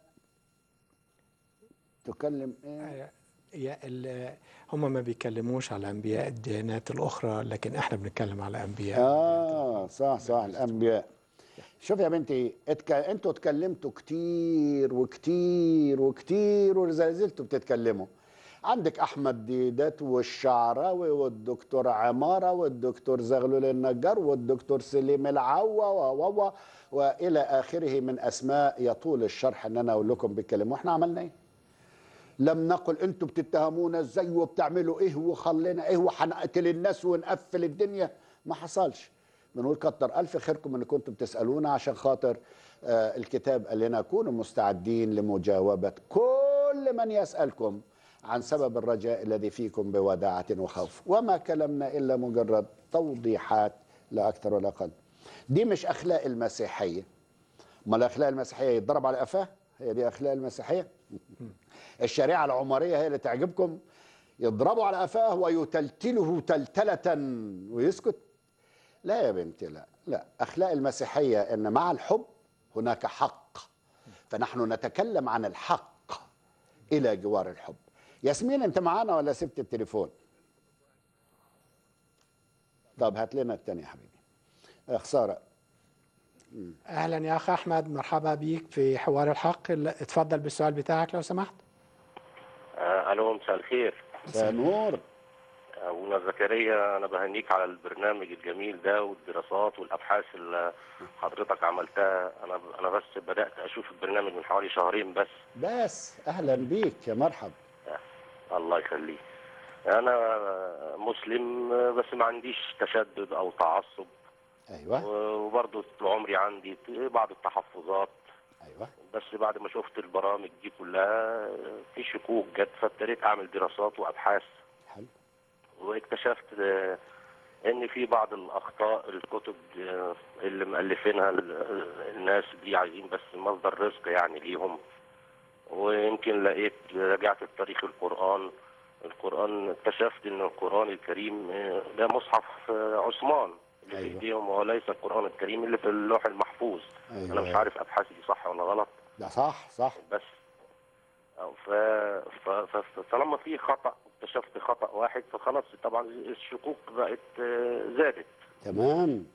B: تكلم ايه
A: يا ال- هم ما بيكلموش على انبياء الديانات الاخرى لكن احنا بنتكلم على انبياء
B: اه صح صح الانبياء شوف يا بنتي اتك... انتوا اتكلمتوا كتير وكتير وكتير ولازلتوا بتتكلموا عندك احمد ديدات والشعراوي والدكتور عماره والدكتور زغلول النجار والدكتور سليم العوا و و و والى اخره من اسماء يطول الشرح ان انا اقول لكم بيتكلموا احنا عملنا ايه؟ لم نقل انتوا بتتهمونا ازاي وبتعملوا ايه وخلينا ايه وهنقتل الناس ونقفل الدنيا ما حصلش بنقول كتر الف خيركم ان كنتم بتسالونا عشان خاطر آه الكتاب قال لنا كونوا مستعدين لمجاوبه كل من يسالكم عن سبب الرجاء الذي فيكم بوداعه وخوف وما كلمنا الا مجرد توضيحات لا اكثر ولا اقل دي مش اخلاق المسيحيه ما الاخلاق المسيحيه يتضرب على قفاه هي دي اخلاق المسيحيه الشريعه العمريه هي اللي تعجبكم يضربوا على قفاه ويتلتله تلتله ويسكت لا يا بنتي لا لا اخلاق المسيحيه ان مع الحب هناك حق فنحن نتكلم عن الحق الى جوار الحب ياسمين انت معانا ولا سبت التليفون طب هات لنا التاني يا حبيبي يا خساره
A: اهلا يا اخ احمد مرحبا بيك في حوار الحق ال- اتفضل بالسؤال بتاعك لو سمحت
J: آه، الو مساء الخير
B: مساء النور
J: أبونا زكريا أنا بهنيك على البرنامج الجميل ده والدراسات والأبحاث اللي حضرتك عملتها أنا أنا بس بدأت أشوف البرنامج من حوالي شهرين بس
B: بس اهلا بيك يا مرحب
J: الله يخليك أنا مسلم بس ما عنديش تشدد أو تعصب
B: ايوه
J: وبرضه طول عمري عندي بعض التحفظات
B: ايوه
J: بس بعد ما شفت البرامج دي كلها في شكوك جت فابتديت أعمل دراسات وأبحاث
B: حلو
J: واكتشفت آه، ان في بعض الاخطاء الكتب آه، اللي مؤلفينها ال- الناس دي عايزين بس مصدر رزق يعني ليهم ويمكن لقيت رجعت لتاريخ القران القران اكتشفت ان القران الكريم آه، ده مصحف آه، عثمان اللي في
B: أيوة.
J: ايديهم وليس القران الكريم اللي في اللوح المحفوظ انا مش
B: ايوه
J: عارف ابحاثي دي صح ولا غلط
B: ده صح صح
J: بس ف... ف... ف... فطالما في خطأ اكتشفت خطأ واحد فخلاص طبعا الشكوك بقت آه، زادت
B: تمام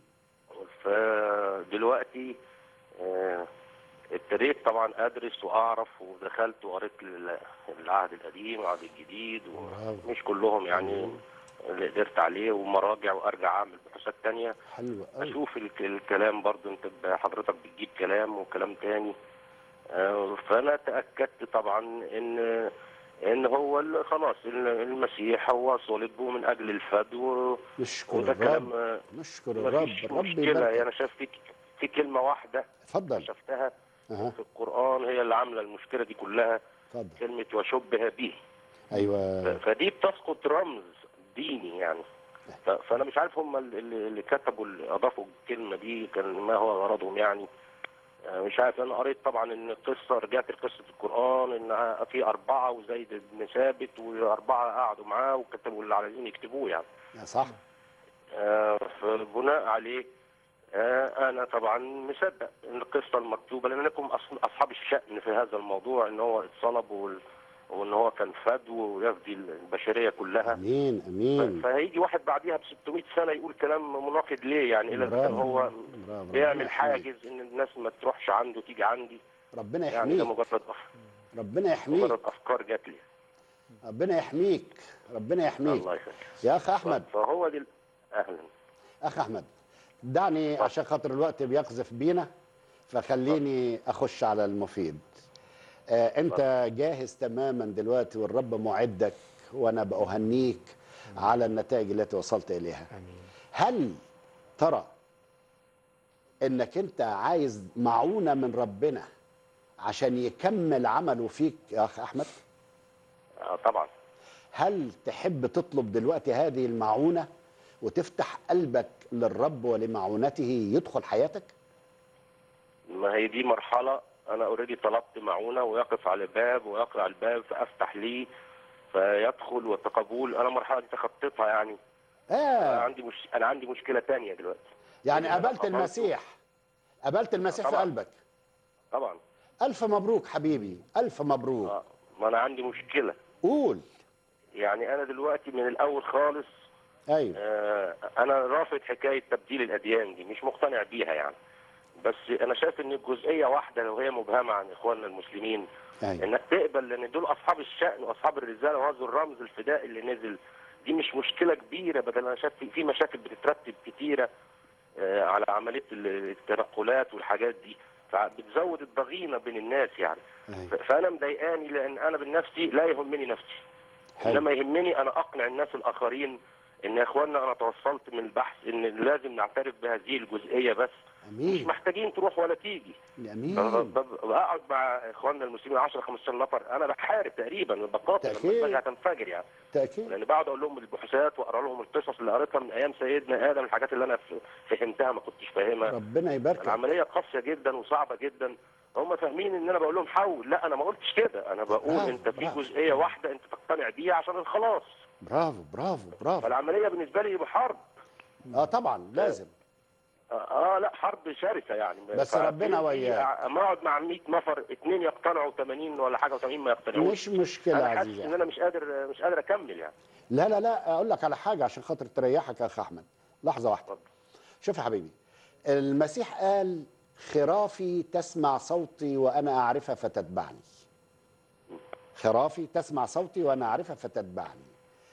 J: فدلوقتي آه، ابتديت طبعا ادرس واعرف ودخلت وقريت ال- العهد القديم والعهد الجديد
B: برافو.
J: ومش كلهم يعني اللي قدرت عليه ومراجع وارجع اعمل بحوثات تانية
B: حلو قوي
J: اشوف الك- الكلام برضو انت ب- حضرتك بتجيب كلام وكلام تاني آه، فانا تاكدت طبعا ان ان هو ال- خلاص ال- المسيح هو صلب من اجل الفدو
B: نشكر
J: وده كلام
B: الرب
J: آه،
B: نشكر الرب
J: مفيش
B: الرب
J: مشكله
B: يبارك
J: انا شايف في في كلمه واحده
B: اتفضل
J: شفتها
B: اها
J: في القران هي اللي عامله المشكله دي كلها
B: اتفضل
J: كلمه وشبه به ف-
B: ايوه
J: فدي بتسقط رمز ديني يعني ف- فانا مش عارف هم اللي, اللي كتبوا اللي اضافوا الكلمه دي كان ما هو غرضهم يعني آه، مش عارف انا قريت طبعا ان القصه رجعت لقصه القران ان في اربعه وزيد بن ثابت واربعه قعدوا معاه وكتبوا اللي عايزين يكتبوه يعني
B: يا صح
J: آه، فبناء عليه آه، انا طبعا مصدق ان القصه المكتوبه لانكم أص- اصحاب الشان في هذا الموضوع ان هو اتصلب وال- وان هو كان فدو ويفدي البشريه كلها
B: امين امين
J: فهيجي واحد بعديها ب 600 سنه يقول كلام مناقض ليه يعني الا إذا كان
B: برافو.
J: هو
B: برافو. ربنا
J: بيعمل
B: يحميك.
J: حاجز ان الناس ما تروحش عنده تيجي عندي
B: ربنا
J: يعني ده
B: يحميك
J: مجرد أف...
B: ربنا يحميك
J: مجرد افكار جات لي
B: ربنا يحميك ربنا يحميك
J: الله يخليك
B: يا اخ احمد
J: فهو دي ال- اهلا
B: اخ احمد دعني عشان خاطر الوقت بيقذف بينا فخليني اخش على المفيد آه انت جاهز تماما دلوقتي والرب معدك وانا باهنيك على النتائج التي وصلت اليها
A: امين
B: هل ترى انك انت عايز معونه من ربنا عشان يكمل عمله فيك يا اخ احمد
J: آه طبعا
B: هل تحب تطلب دلوقتي هذه المعونه وتفتح قلبك للرب ولمعونته يدخل حياتك
J: ما هي دي مرحلة أنا أوريدي طلبت معونة ويقف على الباب ويقرع الباب فأفتح ليه فيدخل وتقبول أنا مرحلة دي تخطيتها يعني أنا
B: اه
J: عندي مش... أنا عندي مشكلة تانية دلوقتي
B: يعني
J: أنا
B: قبلت
J: قبلته.
B: المسيح قبلت المسيح في
J: طبعا.
B: قلبك
J: طبعا
B: الف مبروك حبيبي الف مبروك
J: آه. ما أنا عندي مشكلة
B: قول
J: يعني أنا دلوقتي من الأول خالص
B: ايوه
J: آه أنا رافض حكاية تبديل الأديان دي مش مقتنع بيها يعني بس أنا شايف إن الجزئية واحدة لو هي مبهمة عن إخواننا المسلمين
B: ايوه
J: انك تقبل لان دول اصحاب الشأن واصحاب الرساله وهذا الرمز الفداء اللي نزل دي مش مشكله كبيره بدل انا شايف في- في مشاكل بتترتب كتيره آه، على عمليه ال- التنقلات والحاجات دي فبتزود الضغينه بين الناس يعني ف-
B: ايوه
J: فانا مضايقاني لان انا بالنفسي لا يهمني نفسي
B: حلو
J: انما يهمني انا اقنع الناس الاخرين ان يا اخوانا انا توصلت من البحث ان لازم نعترف بهذه الجزئيه بس مش
B: امين
J: محتاجين تروح ولا تيجي
B: امين
J: بقعد مع اخواننا المسلمين 10 15 نفر انا بحارب تقريبا بقاتل
B: تأكيد.
J: لما دماغي هتنفجر يعني
B: تاكيد
J: لان بقعد اقول لهم البحوثات واقرا لهم القصص اللي قريتها من ايام سيدنا ادم الحاجات اللي انا ف- فهمتها ما كنتش فاهمها
B: ربنا يباركك
J: العمليه قاسيه جدا وصعبه جدا هم فاهمين ان انا بقول لهم حول لا انا ما قلتش كده انا بقول
B: برافو،
J: انت في
B: برافو.
J: جزئيه واحده انت تقتنع بيها عشان الخلاص
B: برافو برافو برافو
J: فالعمليه بالنسبه لي حرب
B: اه طبعا لازم
J: اه آه، لا حرب شرسه يعني
B: بس ربنا وياك.
J: اما اقعد مع 100 نفر اثنين يقتنعوا 80 ولا حاجه و80 ما يقتنعوش
B: مش مشكله
J: انا حاسس
B: عزيزي
J: ان انا مش قادر مش قادر اكمل يعني
B: لا لا لا اقول لك على حاجه عشان خاطر تريحك يا اخ احمد لحظه واحده
J: اتفضل.
B: شوف يا حبيبي المسيح قال خرافي تسمع صوتي وانا اعرفها فتتبعني خرافي تسمع صوتي وانا اعرفها فتتبعني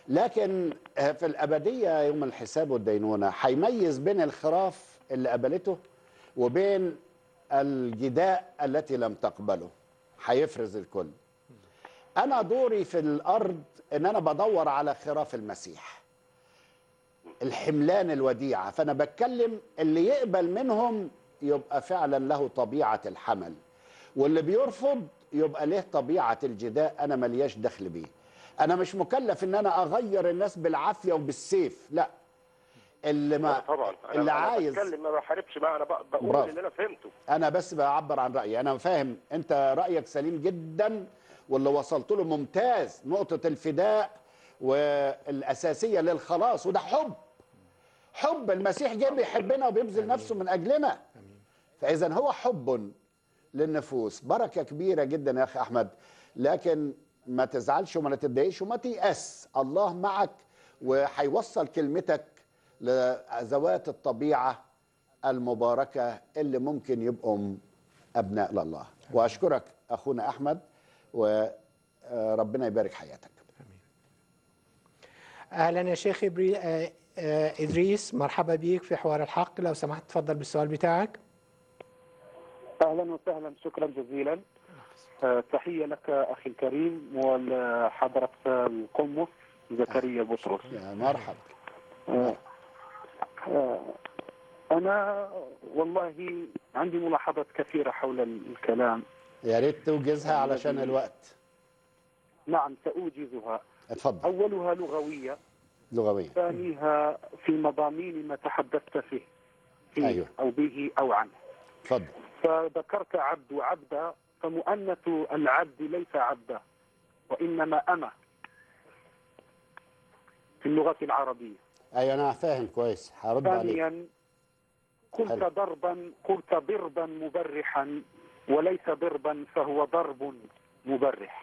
B: لكن في الأبدية يوم الحساب والدينونة هيميز بين الخراف اللي قبلته وبين الجداء التي لم تقبله هيفرز الكل أنا دوري في الأرض إن أنا بدور على خراف المسيح الحملان الوديعة فأنا بتكلم اللي يقبل منهم يبقى فعلا له طبيعة الحمل واللي بيرفض يبقى له طبيعة الجداء أنا ملياش دخل بيه أنا مش مكلف إن أنا أغير الناس بالعافية وبالسيف لا اللي ما
J: آه طبعا أنا
B: اللي
J: أنا
B: عايز
J: بتكلم ما بحاربش بقى انا بق- بقول
B: برافو.
J: اللي انا فهمته
B: انا بس بعبر عن رايي انا فاهم انت رايك سليم جدا واللي وصلت له ممتاز نقطه الفداء والاساسيه للخلاص وده حب حب المسيح جه بيحبنا وبيبذل نفسه من اجلنا فاذا هو حب للنفوس بركه كبيره جدا يا اخي احمد لكن ما تزعلش وما تتضايقش وما تيأس الله معك وهيوصل كلمتك لذوات الطبيعه المباركه اللي ممكن يبقوا ابناء لله واشكرك اخونا احمد وربنا يبارك حياتك
A: اهلا يا شيخ إبري... آه، آه، ادريس مرحبا بيك في حوار الحق لو سمحت تفضل بالسؤال بتاعك
K: اهلا وسهلا شكرا جزيلا آه، تحيه لك اخي الكريم ولحضره القمص زكريا بطرس
B: يا مرحبا
K: آه، آه، انا والله عندي ملاحظات كثيره حول الكلام
B: يا ريت توجزها علشان الوقت
K: نعم ساوجزها
B: اتفضل
K: اولها لغويه
B: لغويا
K: ثانيها في مضامين ما تحدثت فيه فيه
B: أيوه.
K: او به او عنه
B: اتفضل
K: فذكرت عبد وعبدا فمؤنث العبد ليس عبدا وانما اما في اللغه العربيه
B: ايوه انا فاهم كويس هرد عليك
K: ثانيا قلت
B: حلو.
K: ضربا قلت ضربا مبرحا وليس ضربا فهو ضرب مبرح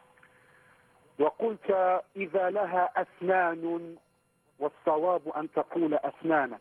K: وقلت اذا لها اسنان والصواب ان تقول اسنانا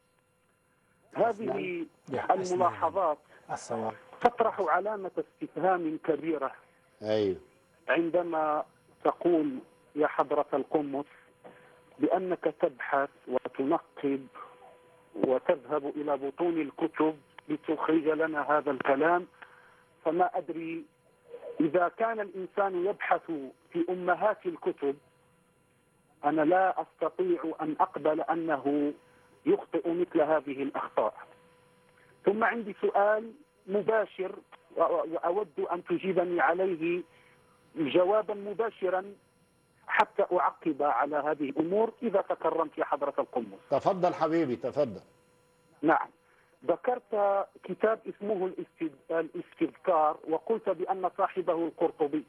K: هذه
A: يا
K: الملاحظات
A: الصواب
K: تطرح علامة استفهام كبيرة
B: ايوه
K: عندما تقول يا حضرة القمص بأنك تبحث وتنقب وتذهب إلى بطون الكتب لتخرج لنا هذا الكلام فما أدري إذا كان الإنسان يبحث في أمهات الكتب أنا لا أستطيع أن أقبل أنه يخطئ مثل هذه الأخطاء ثم عندي سؤال مباشر وأود أن تجيبني عليه جوابا مباشرا حتى أعقب على هذه الأمور إذا تكرمت يا حضرة القمص
B: تفضل حبيبي تفضل
K: نعم ذكرت كتاب اسمه الاستد- الاستذكار وقلت بأن صاحبه القرطبي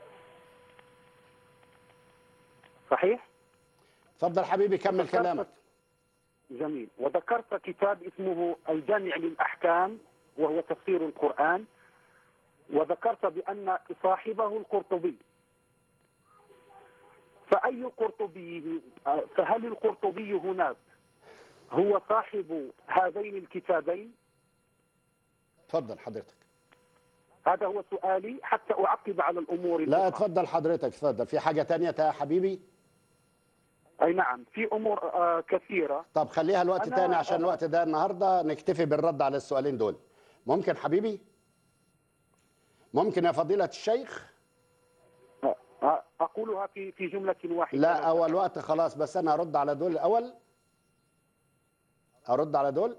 K: صحيح؟
B: تفضل حبيبي كمل
K: ذكرت-
B: كلامك
K: جميل وذكرت كتاب اسمه الجامع للأحكام وهو تفسير القرآن وذكرت بأن صاحبه القرطبي فأي القرطبي فهل القرطبي هناك هو صاحب هذين الكتابين
B: تفضل حضرتك
K: هذا هو سؤالي حتى أعقب على الأمور
B: لا
K: الأخرى.
B: اتفضل حضرتك اتفضل في حاجه تانية يا حبيبي
K: أي نعم في أمور آه، كثيرة
B: طب خليها الوقت
K: أنا-
B: تاني عشان
K: أنا-
B: الوقت ده النهارده نكتفي بالرد على السؤالين دول ممكن حبيبي ممكن يا فضيلة الشيخ
K: آه، أقولها في في جملة واحدة
B: لا اول وقت خلاص بس انا ارد على دول الاول ارد على دول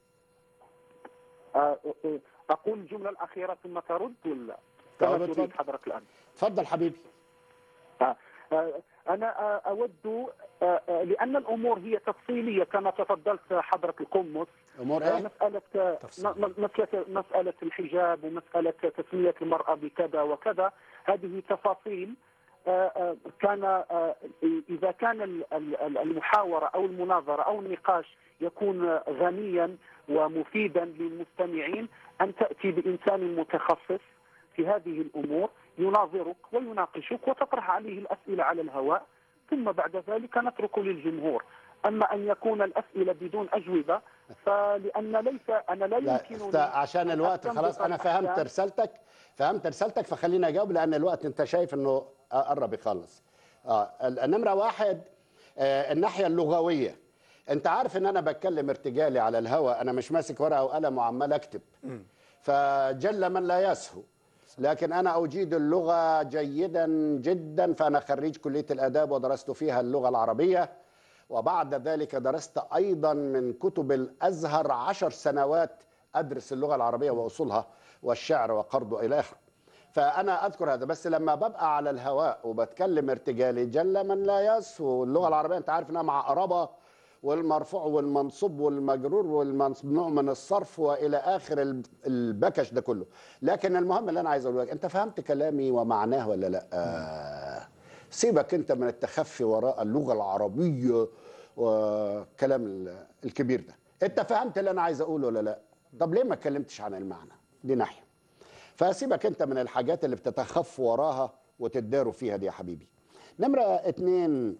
K: آه، آه، أقول الجملة الأخيرة ثم ترد ولا
B: طب
K: كما تريد
B: اتفضل.
K: حضرتك الآن
B: اتفضل حبيبي
K: آه، آه، أنا آه، أود آه، آه، لأن الأمور هي تفصيلية كما تفضلت حضرة القمص
B: امور
K: آه،
B: ايه
K: مسألة آه،
A: تفصيل.
K: م- م- مسألة مسألة الحجاب ومسألة تسمية المرأة بكذا وكذا هذه تفاصيل آه، آه، كان آه، إذا كان ال- ال- المحاورة أو المناظرة أو النقاش يكون غنيا ومفيدا للمستمعين أن تأتي بإنسان متخصص في هذه الأمور يناظرك ويناقشك وتطرح عليه الأسئلة على الهواء ثم بعد ذلك نترك للجمهور أما أن يكون الأسئلة بدون أجوبة فلأن ليس أنا لا
B: لا
K: يمكنني
B: است- عشان
K: أن
B: الوقت
K: أستنبط
B: خلاص انا فهمت
K: الأحكام.
B: رسالتك فهمت رسالتك فخليني اجاوب لان الوقت انت شايف انه قرب يخلص اه ال- نمره واحد آه الناحيه اللغويه انت عارف ان انا بتكلم ارتجالي على الهواء انا مش ماسك ورقه وقلم وعمال اكتب فجل من لا يسهو لكن انا اجيد اللغه جيدا جدا فانا خريج كليه الاداب ودرست فيها اللغه العربيه وبعد ذلك درست ايضا من كتب الازهر عشر سنوات ادرس اللغه العربيه واصولها والشعر وقرضه الى اخره فانا اذكر هذا بس لما ببقى على الهواء وبتكلم ارتجالي جل من لا يسهو اللغه العربيه انت عارف انها معقربه والمرفوع والمنصوب والمجرور والممنوع من الصرف والى اخر ال- البكش ده كله لكن المهم اللي انا عايز اقوله لك انت فهمت كلامي ومعناه ولا لا آه سيبك انت من التخفي وراء اللغه العربيه وكلام ال- الكبير ده انت فهمت اللي انا عايز اقوله ولا لا طب ليه ما اتكلمتش عن المعنى دي ناحيه فسيبك انت من الحاجات اللي بتتخف وراها وتداروا فيها دي يا حبيبي نمره اتنين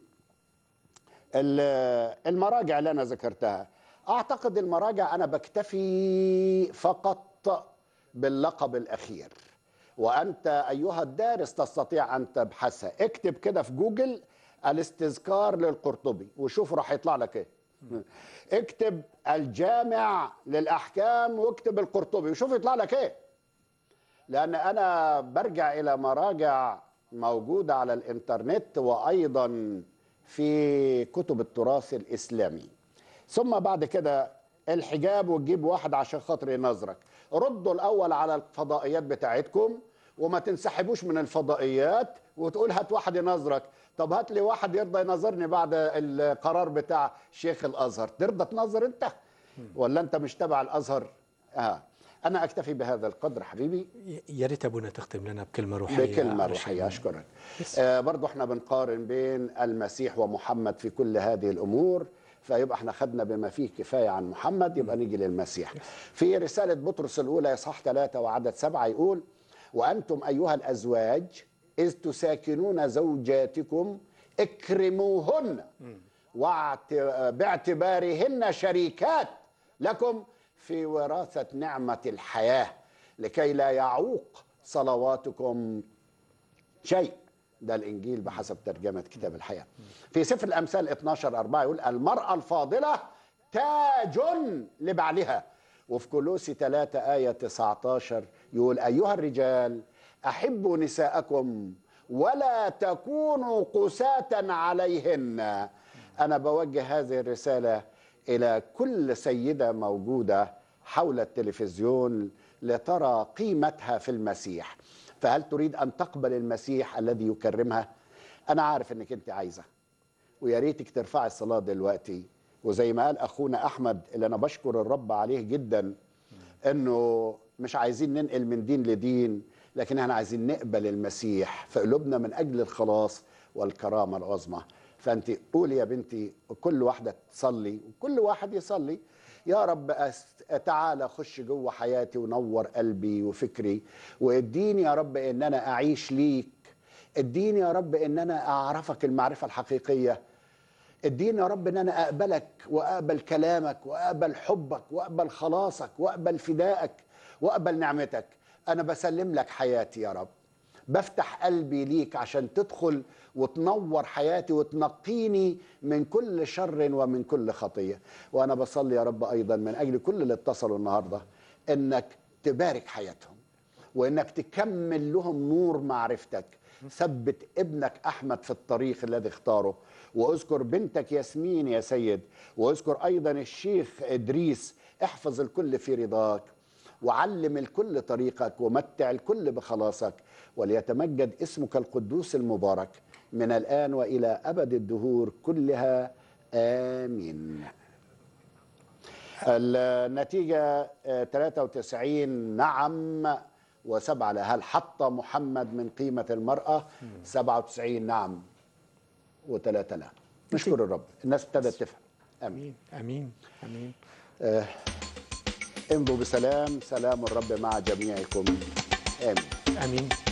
B: ال- المراجع اللي انا ذكرتها اعتقد المراجع انا بكتفي فقط باللقب الاخير وانت ايها الدارس تستطيع ان تبحثها اكتب كده في جوجل الاستذكار للقرطبي وشوف راح يطلع لك ايه اكتب الجامع للاحكام واكتب القرطبي وشوف يطلع لك ايه لان انا برجع الى مراجع موجوده على الانترنت وايضا في كتب التراث الاسلامي ثم بعد كده الحجاب وتجيب واحد عشان خاطر ينظرك ردوا الاول على الفضائيات بتاعتكم وما تنسحبوش من الفضائيات وتقول هات واحد ينظرك طب هات لي واحد يرضى ينظرني بعد القرار بتاع شيخ الازهر ترضى تنظر انت ولا انت مش تبع الازهر اه انا اكتفي بهذا القدر حبيبي
A: يا ريت ابونا تختم لنا بكلمه روحيه
B: بكلمة
A: علشان-
B: روحية أشكرك آه برضو احنا بنقارن بين المسيح ومحمد في كل هذه الأمور فيبقى احنا خدنا بما فيه كفاية عن محمد يبقى نيجي للمسيح في رسالة بطرس الأولى إصحاح ثلاثة وعدد سبعة يقول وأنتم أيها الأزواج إذ تساكنون زوجاتكم اكرموهن واعت- باعتبارهن شريكات لكم في وراثة نعمة الحياة لكي لا يعوق صلواتكم شيء ده الإنجيل بحسب ترجمة كتاب الحياة في سفر الأمثال 12 4 يقول المرأة الفاضلة تاج لبعلها وفي كولوسي 3 آية 19 يقول أيها الرجال أحبوا نساءكم ولا تكونوا قساة عليهن أنا بوجه هذه الرسالة إلى كل سيدة موجودة حول التلفزيون لترى قيمتها في المسيح فهل تريد أن تقبل المسيح الذي يكرمها أنا عارف أنك أنت عايزة ويا ريتك ترفعي الصلاة دلوقتي وزي ما قال أخونا أحمد اللي أنا بشكر الرب عليه جدا أنه مش عايزين ننقل من دين لدين لكن احنا عايزين نقبل المسيح في قلوبنا من أجل الخلاص والكرامة العظمى فأنت قولي يا بنتي كل واحدة تصلي وكل واحد يصلي يا رب أس- تعالى خش جوه حياتي ونور قلبي وفكري واديني يا رب ان انا اعيش ليك اديني يا رب ان انا اعرفك المعرفه الحقيقيه اديني يا رب ان انا اقبلك واقبل كلامك واقبل حبك واقبل خلاصك واقبل فدائك واقبل نعمتك انا بسلم لك حياتي يا رب بفتح قلبي ليك عشان تدخل وتنور حياتي وتنقيني من كل شر ومن كل خطيه وانا بصلي يا رب ايضا من اجل كل اللي اتصلوا النهارده انك تبارك حياتهم وانك تكمل لهم نور معرفتك ثبت ابنك احمد في الطريق الذي اختاره واذكر بنتك ياسمين يا سيد واذكر ايضا الشيخ ادريس احفظ الكل في رضاك وعلم الكل طريقك ومتع الكل بخلاصك وليتمجد اسمك القدوس المبارك من الان والى ابد الدهور كلها امين النتيجة آه، 93 نعم وسبعة لا هل حط محمد من قيمة المرأة 97 نعم وثلاثة لا نشكر الرب الناس ابتدت تفهم
A: امين امين امين
B: آه، امضوا بسلام سلام الرب مع جميعكم امين
A: امين